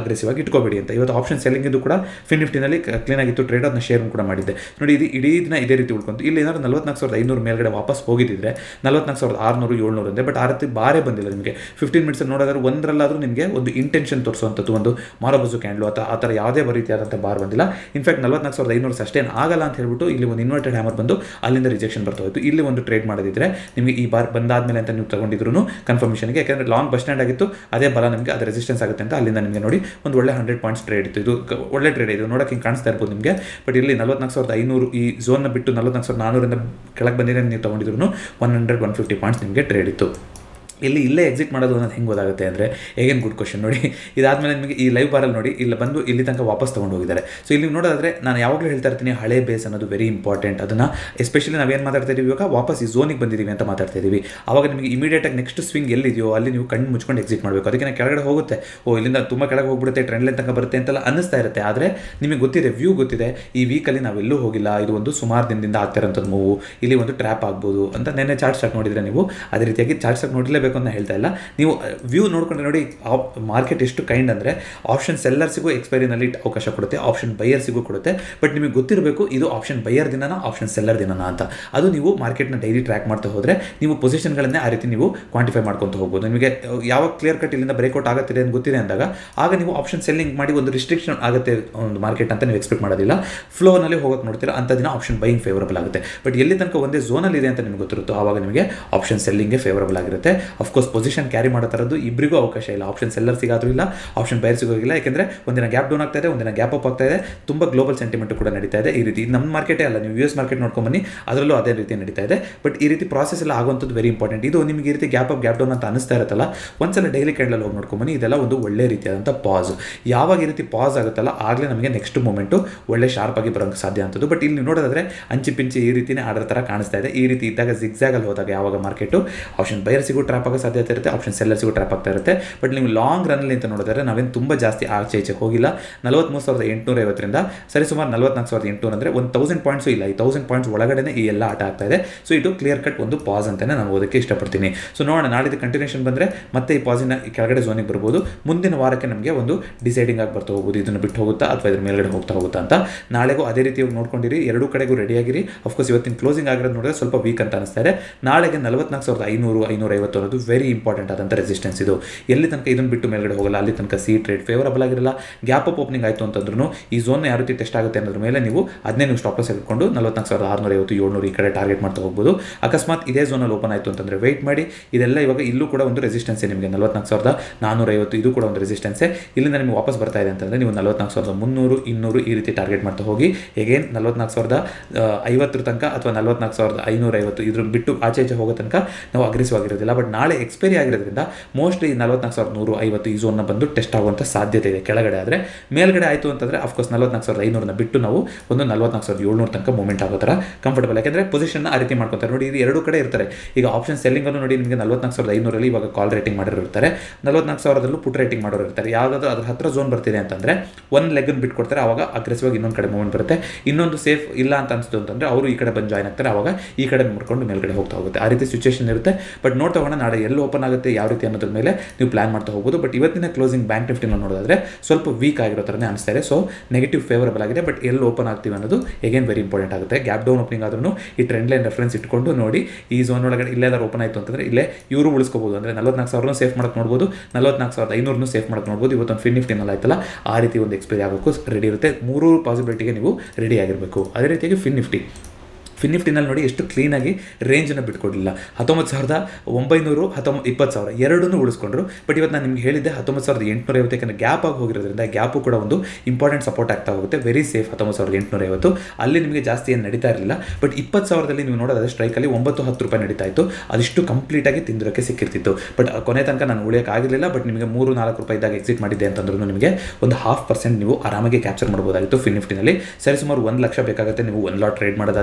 ಅಗ್ರೆಸಿವ್ ಆಗಿ ಇಟ್ಕೋಬೇಡಿ ಅಂತ ಇವತ್ತು ಆಪ್ಷನ್ ಸೆಲ್ಲಿಂಗ್ ಇದು ಕೂಡ ಫಿನ್ ನಿಫ್ಟಿನಲ್ಲಿ ಕ್ಲೀನ್ ಆಗಿತ್ತು ಟ್ರೇಡ್ ಅದನ್ನ ಶೇರ್ ಕೂಡ ಮಾಡಿದ್ದೆ ನೋಡಿ ಇದು ಇಡೀ ದಿನ ಇದೇ ರೀತಿ ಉಳ್ಕೊಂತು ಇಲ್ಲಿ ಏನಾದ್ರು ನಲ್ವತ್ನಾಲ್ಕು ಸಾವಿರದ ಐನೂರು ಮೇಲ್ಗಡೆ ವಾಪಸ್ ಹೋಗಿದ್ದಿದ್ರೆ ನಲ್ವತ್ನಾಲ್ಕು ಸಾವಿರದ ಆರುನೂರು ಏಳ್ನೂರು ಅಂದೆ ಬಟ್ ಆ ರೀತಿ ಬಾರೇ ಬಂದಿಲ್ಲ ನಿಮಗೆ ಫಿಫ್ಟೀನ್ ಮಿನಿಟ್ಸ್ ನೋಡೋದಾದ್ರೆ ಒಂದರಲ್ಲಾದರೂ ನಿಮಗೆ ಒಂದು ಇಂಟೆನ್ಷನ್ ತೋರಿಸುವಂಥದ್ದು ಒಂದು ಮಾರೋಬಸು ಕ್ಯಾಂಡ್ಲು ಅಥವಾ ಆ ಥರ ಯಾವುದೇ ರೀತಿಯಾದಂಥ ಬಾರ್ ಬಂದಿಲ್ಲ ಇನ್ಫ್ಯಾಕ್ಟ್ ನಲ್ವತ್ನಾಲ್ಕು ಸಾವಿರದ ಐನೂರು ಅಷ್ಟೇನು ಆಗಲ್ಲ ಅಂತ ಹೇಳ್ಬಿಟ್ಟು ಇಲ್ಲಿ ಒಂದು ಇನ್ವರ್ಟೆಡ್ ಹ್ಯಾಮರ್ ಬಂದು ಅಲ್ಲಿಂದ ರಿಜೆಕ್ಷನ್ ಬರ್ತಾ ಹೋಯಿತು ಇಲ್ಲಿ ಒಂದು ಟ್ರೇಡ್ ಮಾಡೋದಿದ್ರೆ ನಿಮಗೆ ಈ ಬಾರ್ ಬಂದಾದ್ಮೇಲೆ ಅಂತ ನೀವು ತಗೊಂಡಿದ್ರು ಕನ್ಫರ್ಮೇಷನ್ಗೆ ಯಾಕಂದರೆ ಲಾಂಗ್ ಬಸ್ ಸ್ಟ್ಯಾಂಡ್ ಆಗಿತ್ತು ಅದೇ ಬಲ ನಿಮಗೆ ಅದು ರೆಸಿಸ್ಟೆನ್ಸ್ ಆಗುತ್ತೆ ಅಂತ ಅಲ್ಲಿಂದ ನಿಮಗೆ ನೋಡಿ ಒಂದು ಒಳ್ಳೆ ಹಂಡ್ರೆಡ್ ಪಾಯಿಂಟ್ಸ್ ಟ್ರೇಡ್ ಇತ್ತು ಇದು ಕ- ಒಳ್ಳೆ ಟ್ರೇಡ್ ಇದು ನೋಡೋಕೆ ಹಿಂಗೆ ಕಾಣಿಸ್ತಾ ಇರ್ಬೋದು ನಿಮಗೆ ಬಟ್ ಇಲ್ಲಿ ನಲ್ವತ್ನಾಲ್ಕು ಸಾವಿರದ ಐನೂರು ಈ ಝೋನ್ನ ಬಿಟ್ಟು ನಲ್ವತ್ನಾಲ್ಕು ಸಾವಿರದ ನಾನ್ನೂರಿಂದ ಕೆಳಗೆ ಬಂದಿದೆ ನೀವು ತೊಗೊಂಡಿದ್ರು one hundred one fifty points ನಿಮಗೆ ಟ್ರೇಡ್ ಇತ್ತು ಇಲ್ಲಿ ಇಲ್ಲೇ ಎಕ್ಸಿಟ್ ಮಾಡೋದು ಅನ್ನೋದು ಹೆಂಗೆ ಗೊತ್ತಾಗುತ್ತೆ ಅಂದರೆ ಹೇಗೇನು ಗುಡ್ ಕ್ವಶನ್ ನೋಡಿ ಇದಾದಮೇಲೆ ನಿಮಗೆ ಈ ಲೈವ್ ಬಾರಲ್ಲಿ ನೋಡಿ ಇಲ್ಲಿ ಬಂದು ಇಲ್ಲಿ ತನಕ ವಾಪಸ್ ತೊಗೊಂಡು ಹೋಗಿದ್ದಾರೆ ಸೊ ಇಲ್ಲಿ ನೀವು ನೋಡೋದಾದ್ರೆ ನಾನು ಯಾವಾಗಲೂ ಹೇಳ್ತಾ ಇರ್ತೀನಿ ಹಳೆ ಬೇಸ್ ಅನ್ನೋದು ವೆರಿ ಇಂಪಾರ್ಟೆಂಟ್ ಅದನ್ನು ಎಸ್ಪೆಷಲಿ ನಾವೇನು ಮಾತಾಡ್ತಾ ಇದೀವಿ ಇವಾಗ ವಾಪಸ್ ಈ ಝೋನಿಗೆ ಬಂದಿದ್ದೀವಿ ಅಂತ ಮಾತಾಡ್ತಾ ಇದೀವಿ ಆವಾಗ ನಿಮಗೆ ಇಮಿಡಿಯೇಟಾಗಿ ನೆಕ್ಸ್ಟ್ ಸ್ವಿಂಗ್ ಎಲ್ಲಿದೆಯೋ ಅಲ್ಲಿ ನೀವು ಕಣ್ಣು ಮುಚ್ಕೊಂಡು ಎಕ್ಸಿಟ್ ಮಾಡಬೇಕು ಅದಕ್ಕೆ ನಾನು ಕೆಳಗಡೆ ಹೋಗುತ್ತೆ ಓ ಇಲ್ಲಿಂದ ತುಂಬ ಕೆಳಗೆ ಹೋಗ್ಬಿಡುತ್ತೆ ಟ್ರೆಂಡ್ ಲೈನ್ ತನಕ ಬರುತ್ತೆ ಅಂತೆಲ್ಲ ಅನ್ನಿಸ್ತಾ ಇರುತ್ತೆ ಆದರೆ ನಿಮಗೆ ಗೊತ್ತಿದೆ ವ್ಯೂ ಗೊತ್ತಿದೆ ಈ ವೀಕಲ್ಲಿ ನಾವೆಲ್ಲೂ ಹೋಗಿಲ್ಲ ಇದು ಒಂದು ಸುಮಾರು ದಿನದಿಂದ ಆಗ್ತಿರೋಂಥದ್ದು ಮೂವು ಇಲ್ಲಿ ಒಂದು ಟ್ರ್ಯಾಪ್ ಆಗ್ಬೋದು ಅಂತ ನೆನ್ನೆ ಚಾರ್ಟ್ ಸ್ಟಾರ್ಟ್ ನೋಡಿದರೆ ನೀವು ಅದೇ ರೀತಿಯಾಗಿ ಚಾರ್ಟ್ ಸ್ಟಾರ್ಟ್ ನೋಡಲೇಬೇಕು ಅಂತ ಹೇಳ್ತಾ ಇಲ್ಲ ನೀವು ವ್ಯೂ ನೋಡ್ಕೊಂಡ್ರೆ ನೋಡಿ ಮಾರ್ಕೆಟ್ ಎಷ್ಟು ಕೈಂಡ್ ಅಂದರೆ ಆಪ್ಷನ್ ಸೆಲ್ಲರ್ಸಿಗೂ ಎಕ್ಸ್ಪೈರಿನಲ್ಲಿ ಅವಕಾಶ ಕೊಡುತ್ತೆ ಆಪ್ಷನ್ ಬೈಯರ್ಸಿಗೂ ಕೊಡುತ್ತೆ ಬಟ್ ನಿಮಗೆ ಗೊತ್ತಿರಬೇಕು ಇದು ಆಪ್ಷನ್ ಬೈಯರ್ ದಿನನ ಆಪ್ಷನ್ ಸೆಲ್ಲರ್ ದಿನನ ಅಂತ ಅದು ನೀವು ಮಾರ್ಕೆಟ್ನ ಡೈಲಿ ಟ್ರ್ಯಾಕ್ ಮಾಡ್ತಾ ಹೋದರೆ ನೀವು ಪೊಸಿಷನ್ಗಳನ್ನೇ ಆ ರೀತಿ ನೀವು ಕ್ವಾಂಟಿಫೈ ಮಾಡ್ಕೊತ ಹೋಗ್ಬೋದು ನಿಮಗೆ ಯಾವಾಗ ಕ್ಲಿಯರ್ ಕಟ್ ಇಲ್ಲಿಂದ ಬ್ರೇಕ್ಔಟ್ ಆಗುತ್ತಿದೆ ಅಂತ ಗೊತ್ತಿದೆ ಅಂದಾಗ ಆಗ ನೀವು ಆಪ್ಷನ್ ಸೆಲ್ಲಿಂಗ್ ಮಾಡಿ ಒಂದು ರಿಸ್ಟ್ರಿಕ್ಷನ್ ಆಗುತ್ತೆ ಒಂದು ಮಾರ್ಕೆಟ್ ಅಂತ ನೀವು ಎಕ್ಸ್ಪೆಕ್ಟ್ ಮಾಡೋದಿಲ್ಲ ಫ್ಲೋನಲ್ಲಿ ಹೋಗೋಕೆ ನೋಡ್ತೀರಾ ಅಂಥ ದಿನ ಆಪ್ಷನ್ ಬೈಯಿಂಗ್ ಫೇವರಬಲ್ ಆಗುತ್ತೆ ಬಟ್ ಎಲ್ಲಿ ತನಕ ಒಂದೇ ಝೋನಲ್ಲಿ ಇದೆ ಅಂತ ನಿಮಗೆ ಗೊತ್ತಿರುತ್ತೋ ಆವಾಗ ನಿಮಗೆ ಆಪ್ಷನ್ ಸೆಲ್ಲಿಂಗ್ಗೆ ಫೇವರಬಲ್ ಆಗಿರುತ್ತೆ ಅಫ್ಕೋರ್ಸ್ ಪೊಸಿಷನ್ ಕ್ಯಾರಿ ಮಾಡೋ ಥರದ್ದು ಇಬ್ಬರಿಗೂ ಅವಕಾಶ ಇಲ್ಲ ಆಪ್ಷನ್ ಸೆಲ್ಲರ್ಸಿಗಾದರೂ ಇಲ್ಲ ಆಪ್ಷನ್ ಬೈರ್ಸಿಗೂ ಇಲ್ಲ ಯಾಕೆಂದರೆ ಒಂದಿನ ಗ್ಯಾಪ್ ಡೌನ್ ಆಗ್ತಾ ಇದೆ ಒಂದಿನ ಗ್ಯಾಪ್ ಅಪ್ ಆಗ್ತಾ ಇದೆ ತುಂಬ ಗ್ಲೋಬಲ್ ಸೆಂಟಿಮೆಂಟ್ ಕೂಡ ನಡೀತಾ ಇದೆ ಈ ರೀತಿ ಇದು ನಮ್ಮ ಮಾರ್ಕೆಟೇ ಅಲ್ಲ ನೀವು ಯು ಎಸ್ ಮಾರ್ಕೆಟ್ ನೋಡ್ಕೊಂಡು ಬನ್ನಿ ಅದರಲ್ಲೂ ಅದೇ ರೀತಿ ನಡೀತಾ ಇದೆ ಬಟ್ ಈ ರೀತಿ ಪ್ರಾಸೆಸ್ ಎಲ್ಲ ಆಗುವಂಥದ್ದು ವೆರಿ ಇಂಪಾರ್ಟೆಂಟ್ ಇದು ನಿಮಗೆ ಈ ರೀತಿ ಗ್ಯಾಪ್ ಅಪ್ ಗ್ಯಾಪ್ ಡೌನ್ ಅಂತ ಅನಿಸ್ತಾ ಇರುತ್ತಲ್ಲ ಒಂದ್ಸಲ ಡೈಲಿ ಕ್ಯಾಂಡಲ್ ಹೋಗಿ ನೋಡ್ಕೊಂಡು ಬನ್ನಿ ಇದೆಲ್ಲ ಒಂದು ಒಳ್ಳೆ ರೀತಿಯಾದಂಥ ಪಾಸ್ ಯಾವಾಗ ಈ ರೀತಿ ಪಾಸ್ ಆಗುತ್ತಲ್ಲ ಆಗಲೇ ನಮಗೆ ನೆಕ್ಸ್ಟ್ ಮೂಮೆಂಟು ಒಳ್ಳೆ ಶಾರ್ಪ್ ಆಗಿ ಬರೋಕ್ಕೆ ಸಾಧ್ಯ ಅಂತದ್ದು ಬಟ್ ಇಲ್ಲಿ ನೀವು ನೋಡೋದಾದ್ರೆ ಅಂಚಿ ಪಿಂಚಿ ಈ ರೀತಿನೇ ಆಡೋ ಥರ ಕಾಣಿಸ್ತಾ ಇದೆ ಈ ರೀತಿ ಇದ್ದಾಗ ಜಿಗ್ಸಾಗಲ್ಲಿ ಹೋದಾಗ ಯಾವಾಗ ಮಾರ್ಕೆಟು ಆಪ್ಷನ್ ಬೈಯರ್ಸಿಗೂ ಟ್ರ್ಯಾಪ್ ಆಗೋ ಸಾಧ್ಯತೆ ಇರುತ್ತೆ ಆಪ್ಷನ್ ಸೆಲ್ಲರ್ಸಿಗೂ ಟ್ರ್ಯಾಪ್ ಆಗ್ತಾ ಇರುತ್ತೆ ಬಟ್ ನೀವು ಲಾಂಗ್ ರನ್ನಲ್ಲಿ ಅಂತ ನೋಡಿದ್ರೆ ನಾವೇನು ತುಂಬ ಜಾಸ್ತಿ ಆಚೆ ಈಚೆ ಹೋಗಿಲ್ಲ ನಲವತ್ತ್ಮೂರು ಸಾವಿರದ ಎಂಟುನೂರ ಐವತ್ತರಿಂದ ಸರಿ ಸುಮಾರು ನಲವತ್ನಾಲ್ಕು ಸಾವಿರದ ಎಂಟುನೂರು ಅಂದರೆ ಒಂದು ತೌಸಂಡ್ ಪಾಯಿಂಟ್ಸು ಇಲ್ಲ ಈ ತೌಸಂಡ್ ಪಾಯಿಂಟ್ಸ್ ಒಳಗಡೆ ಈ ಎಲ್ಲ ಆಟ ಆಗ್ತಾ ಇದೆ ಸೊ ಇದು ಕ್ಲಿಯರ್ ಕಟ್ ಒಂದು ಪಾಸ್ ಅಂತಲೇ ನಾನು ಓದೋಕ್ಕೆ ಇಷ್ಟಪಡ್ತೀನಿ ಸೊ ನೋಡೋಣ ನಾಳಿದ್ದು ಕಂಟಿನ್ಯೂಷನ್ ಬಂದರೆ ಮತ್ತೆ ಈ ಪಾಸಿನ ಈ ಕೆಳಗಡೆ ಝೋನಿಗೆ ಬರ್ಬೋದು ಮುಂದಿನ ವಾರಕ್ಕೆ ನಮಗೆ ಒಂದು ಡಿಸೈಡಿಂಗ್ ಆಗಿ ಬರ್ತಾ ಹೋಗ್ಬೋದು ಇದನ್ನು ಬಿಟ್ಟು ಹೋಗುತ್ತಾ ಅಥವಾ ಇದ್ರ ಮೇಲ್ಗಡೆ ಹೋಗ್ತಾ ಹೋಗುತ್ತಾ ಅಂತ ನಾಳೆಗೂ ಅದೇ ರೀತಿ ನೋಡ್ಕೊಂಡಿರಿ ಎರಡೂ ಕಡೆಗೂ ರೆಡಿಯಾಗಿರಿ ಅಫ್ಕೋರ್ಸ್ ಇವತ್ತಿನ ಕ್ಲೋಸಿಂಗ್ ಆಗಿರೋದು ನೋಡಿದ್ರೆ ಸ್ವಲ್ಪ ವೀಕ್ ಅಂತ ಅನಿಸ್ತಾ ಇದೆ ನಾಳೆಗೆ ನಲವತ್ನಾಲ್ಕು ಸಾವಿರದ ಐನೂರು ಐನೂರ ಐವತ್ತು ಅನ್ನೋದು ವೆರಿ ಇಂಪಾರ್ಟೆಂಟ್ ಆದಂಥ ರೆಸಿಸ್ಟೆನ್ಸ್ ಇದು ಎಲ್ಲಿ ತನಕ ಇದನ್ನು ಬಿಟ್ಟು ಮೇಲ್ಗಡೆ ಹೋಗಲ್ಲ ಅಲ್ಲಿ ತನಕ ಸಿ ಟ್ರೇಡ್ ಫೇವರಬಲ್ ಆಗಿರಲ್ಲ ಗ್ಯಾಪ್ ಅಪ್ ಓಪನಿಂಗ್ ಆಯಿತು ಅಂತಂದ್ರೂ ಈ ಝೋನ್ ಯಾವ ರೀತಿ ಟೆಸ್ಟ್ ಆಗುತ್ತೆ ಅನ್ನೋದ್ರ ಮೇಲೆ ನೀವು ಅದನ್ನೇ ನೀವು ಸ್ಟಾಪ್ ಲಾಸ್ ಇಟ್ಕೊಂಡು ನಲವತ್ನಾಲ್ಕು ಸಾವಿರದ ಆರುನೂರ ಐವತ್ತು ಏಳ್ನೂರು ಈ ಕಡೆ ಟಾರ್ಗೆಟ್ ಮಾಡ್ತಾ ಹೋಗ್ಬೋದು ಅಕಸ್ಮಾತ್ ಇದೇ ಝೋನಲ್ಲಿ ಓಪನ್ ಆಯಿತು ಅಂತಂದರೆ ವೆಯ್ಟ್ ಮಾಡಿ ಇದೆಲ್ಲ ಇವಾಗ ಇಲ್ಲೂ ಕೂಡ ಒಂದು ರೆಸಿಸ್ಟೆನ್ಸೇ ನಿಮಗೆ ನಲವತ್ನಾಲ್ಕು ಸಾವಿರದ ನಾನ್ನೂರ ಐವತ್ತು ಇದು ಕೂಡ ಒಂದು ರೆಸಿಸ್ಟೆನ್ಸೇ ಇಲ್ಲಿಂದ ನಿಮಗೆ ವಾಪಸ್ ಬರ್ತಾ ಇದೆ ಅಂತಂದರೆ ನೀವು ನಲವತ್ನಾಲ್ಕು ಸಾವಿರದ ಮುನ್ನೂರು ಇನ್ನೂರು ಈ ರೀತಿ ಟಾರ್ಗೆಟ್ ಮಾಡ್ತಾ ಹೋಗಿ ಹೇಗೇನು ನಲವತ್ನಾಲ್ಕು ಸಾವಿರದ ಆ, ಐವತ್ತರ ತನಕ ಅಥವಾ ನಲವತ್ನಾಲ್ಕು ಸಾವಿರದ ಐನೂರ ಐವತ್ತು ಇದ್ರ ಬಿಟ್ಟು ಆಚೆ ಈಚೆ ಹೋಗೋ ತನಕ ನಾವು ಅಗ್ರೆಸಿವ್ ಆಗಿರೋದಿಲ್ಲ ಬಟ್ ನಾಳೆ ಎಕ್ಸ್ಪೈರಿ ಆಗಿರೋದ್ರಿಂದ ಮೋಸ್ಟ್ಲಿ ನಲವತ್ನಾಲ್ಕು ಸಾವಿರದ ನೂರು ಐವತ್ತು ಈ ಝೋನ್ನ ಬಂದು ಟೆಸ್ಟ್ ಆಗುವಂಥ ಸಾಧ್ಯತೆ ಇದೆ ಕೆಳಗಡೆ ಆದರೆ ಮೇಲ್ಗಡೆ ಆಯಿತು ಅಂತಂದರೆ ಅಫ್ಕೋರ್ಸ್ ನಲವತ್ನಾಲ್ಕು ಸಾವಿರದ ಐನೂರನ್ನ ಬಿಟ್ಟು ನಾವು ಒಂದು ನಲವತ್ನಾಲ್ಕು ಸಾವಿರದ ಏಳ್ನೂರು ತನಕ ಮೂವ್ಮೆಂಟ್ ಆಗೋ ಥರ ಕಂಫರ್ಟಬಲ್ ಯಾಕೆಂದರೆ ಪೊಸಿಷನ್ ಆ ರೀತಿ ಮಾಡ್ಕೊತಾರೆ ನೋಡಿ ಇದು ಎರಡು ಕಡೆ ಇರ್ತಾರೆ ಈಗ ಆಪ್ಷನ್ ಸೆಲ್ಲಿಂಗನ್ನು ನೋಡಿ ನಿಮಗೆ ನಲವತ್ನಾಲ್ಕು ಸಾವಿರದ ಐನೂರಲ್ಲಿ ಇವಾಗ ಕಾಲ್ ರೇಟಿಂಗ್ ಮಾಡಿರ್ತಾರೆ ನಲವತ್ನಾಲ್ಕು ಸಾವಿರದಲ್ಲೂ ಪುಟ್ ರೇಟಿಂಗ್ ಮಾಡೋರು ಇರ್ತಾರೆ ಯಾವುದಾದ್ರು ಅದ್ರ ಹತ್ರ ಝೋನ್ ಬರ್ತಿದೆ ಅಂತಂದರೆ ಒಂದು ಲೆಗ್ಗನ್ನು ಬಿಟ್ಕೊಡ್ತಾರೆ ಅವಾಗ ಅಗ್ರೆಸಿವ್ ಆಗಿ ಇನ್ನೊಂದು ಕಡೆ ಮೂವ್ಮೆಂಟ್ ಬರುತ್ತೆ ಇನ್ನೊಂದು ಸೇಫ್ ಇಲ್ಲ ಅಂತ ಅನಿಸ್ತು ಅಂತಂದರೆ ಅವರು ಈ ಕಡೆ ಬಂದು ಜಾಯ್ನ್ ಆಗ್ತಾರೆ ಅವಾಗ ಈ ಕಡೆ ಮುಡ್ಕೊಂಡು ಮೇಲ್ಗಡೆ ಹೋಗ್ತಾ ಹೋಗುತ್ತೆ ಆ ರೀತಿ ಸಿಚುವೇಶನ್ ಇರುತ್ತೆ ಬಟ್ ನೋಡ್ತಾ ಹೋಗೋಣ ನಾಳೆ ಎಲ್ಲಿ ಓಪನ್ ಆಗುತ್ತೆ ಯಾವ ರೀತಿ ಅನ್ನೋದ್ರ ಮೇಲೆ ನೀವು ಪ್ಲಾನ್ ಮಾಡ್ತಾ ಹೋಗ್ಬೋದು ಬಟ್ ಇವತ್ತಿನ ಕ್ಲೋಸಿಂಗ್ ಬ್ಯಾಂಕ್ ನಿಫ್ಟಿನ ನೋಡೋದಾದ್ರೆ ಸ್ವಲ್ಪ ವೀಕ್ ಆಗಿರೋ ಥರನೇ ಅನಿಸ್ತಾ ಇದೆ ಸೊ ನೆಗೆಟಿವ್ ಫೇವರಬಲ್ ಆಗಿದೆ ಬಟ್ ಎಲ್ಲಿ ಓಪನ್ ಆಗ್ತೀವಿ ಅನ್ನೋದು ಎಗೇನ್ ವೆರಿ ಇಂಪಾರ್ಟೆಂಟ್ ಆಗುತ್ತೆ ಗ್ಯಾಪ್ ಡೌನ್ ಓಪನಿಂಗ್ ಆದ್ರೂ ಈ ಟ್ರೆಂಡ್ ಲೈನ್ ರೆಫರೆನ್ಸ್ ಇಟ್ಕೊಂಡು ನೋಡಿ ಈ ಝೋನ್ ಒಳಗಡೆ ಇಲ್ಲೆಲ್ಲಾರು ಓಪನ್ ಆಯಿತು ಅಂತಂದರೆ ಇಲ್ಲೇ ಇವರು ಉಳಿಸ್ಕೋಬೋದು ಅಂದರೆ ನಲವತ್ನಾಲ್ಕು ಸಾವಿರನೂ ಸೇಫ್ ಮಾಡಕ್ಕೆ ನೋಡ್ಬೋದು ನಲವತ್ನಾಲ್ಕು ಸಾವಿರದ ಐನೂರನ್ನು ಸೇಫ್ ಮಾಡಕ್ಕೆ ನೋಡ್ಬೋದು ಇವತ್ತೊಂದು ಫಿನ್ ನಿಫ್ಟಿನಲ್ಲಿ ಆಯ್ತಲ್ಲ ಆ ರೀತಿ ಒಂದು ಎಕ್ಸ್ಪೈರಿ ಆಗೋಕ್ಕೂ ರೆಡಿ ಇರುತ್ತೆ ಮೂರು ಪಾಸಿಬಿಲಿಟಿಗೆ ನೀವು ರೆಡಿ ಆಗಿರಬೇಕು ಅದೇ ರೀತಿಯಾಗಿ ಫಿನ್ ನಿಫ್ಟಿ ಫಿನ್ ನಿಫ್ಟಿನಲ್ಲಿ ನೋಡಿ ಎಷ್ಟು ಕ್ಲೀನಾಗಿ ರೇಂಜನ್ನು ಬಿಟ್ಕೊಡಲಿಲ್ಲ ಹತ್ತೊಂಬತ್ತು ಸಾವಿರದ ಒಂಬೈನೂರು ಹತ್ತೊಂಬತ್ತು ಇಪ್ಪತ್ತು ಸಾವಿರ ಎರಡನ್ನೂ ಉಳಿಸ್ಕೊಂಡ್ರು ಬಟ್ ಇವತ್ತು ನಾನು ನಿಮ್ಗೆ ಹೇಳಿದ್ದೆ ಹತ್ತೊಂಬತ್ತು ಸಾವಿರದ ಎಂಟುನೂರ ಐವತ್ತು ಯಾಕಂದರೆ ಗ್ಯಾಪ್ ಆಗಿ ಹೋಗಿರೋದ್ರಿಂದ ಗ್ಯಾಪು ಕೂಡ ಒಂದು ಇಂಪಾರ್ಟೆಂಟ್ ಸಪೋರ್ಟ್ ಆಗ್ತಾ ಹೋಗುತ್ತೆ ವೆರಿ ಸೇಫ್ ಹತ್ತೊಂಬತ್ತು ಸಾವಿರದ ಎಂಟುನೂರ ಐವತ್ತು ಅಲ್ಲಿ ನಿಮಗೆ ಜಾಸ್ತಿ ಏನು ನಡೀತಾ ಇರಲಿಲ್ಲ ಬಟ್ ಇಪ್ಪತ್ತು ಸಾವಿರದಲ್ಲಿ ನೀವು ನೋಡೋದಾದ್ರೆ ಸ್ಟ್ರೈಕಲ್ಲಿ ಒಂಬತ್ತು ಹತ್ತು ರೂಪಾಯಿ ನಡೀತಾ ಇತ್ತು ಅದಿಷ್ಟು ಕಂಪ್ಲೀಟಾಗಿ ತಿಂದಿರೋಕ್ಕೆ ಸಿಕ್ಕಿರ್ತಿತ್ತು ಬಟ್ ಕೊನೆ ತನಕ ನಾನು ಉಳಿಯೋಕ್ಕಾಗಿರಲಿಲ್ಲ ಬಟ್ ನಿಮಗೆ ಮೂರು ನಾಲ್ಕು ರೂಪಾಯಿ ಇದ್ದಾಗ ಎಕ್ಸಿಟ್ ಮಾಡಿದ್ದೆ ಅಂತಂದ್ರೂ ನಿಮಗೆ ಒಂದು ಹಾಫ್ ಪರ್ಸೆಂಟ್ ನೀವು ಆರಾಮಾಗಿ ಕ್ಯಾಪ್ಚರ್ ಮಾಡ್ಬೋದಾಗಿತ್ತು ಫಿನ್ ನಿಫ್ಟಿನಲ್ಲಿ ಸರಿ ಸುಮಾರು ಒಂದು ಲಕ್ಷ ಬೇಕಾಗುತ್ತೆ ನೀವು ಒಂದು ಲಾಟ್ ಟ್ರೇಡ್ ಮಾಡೋದಾದರೆ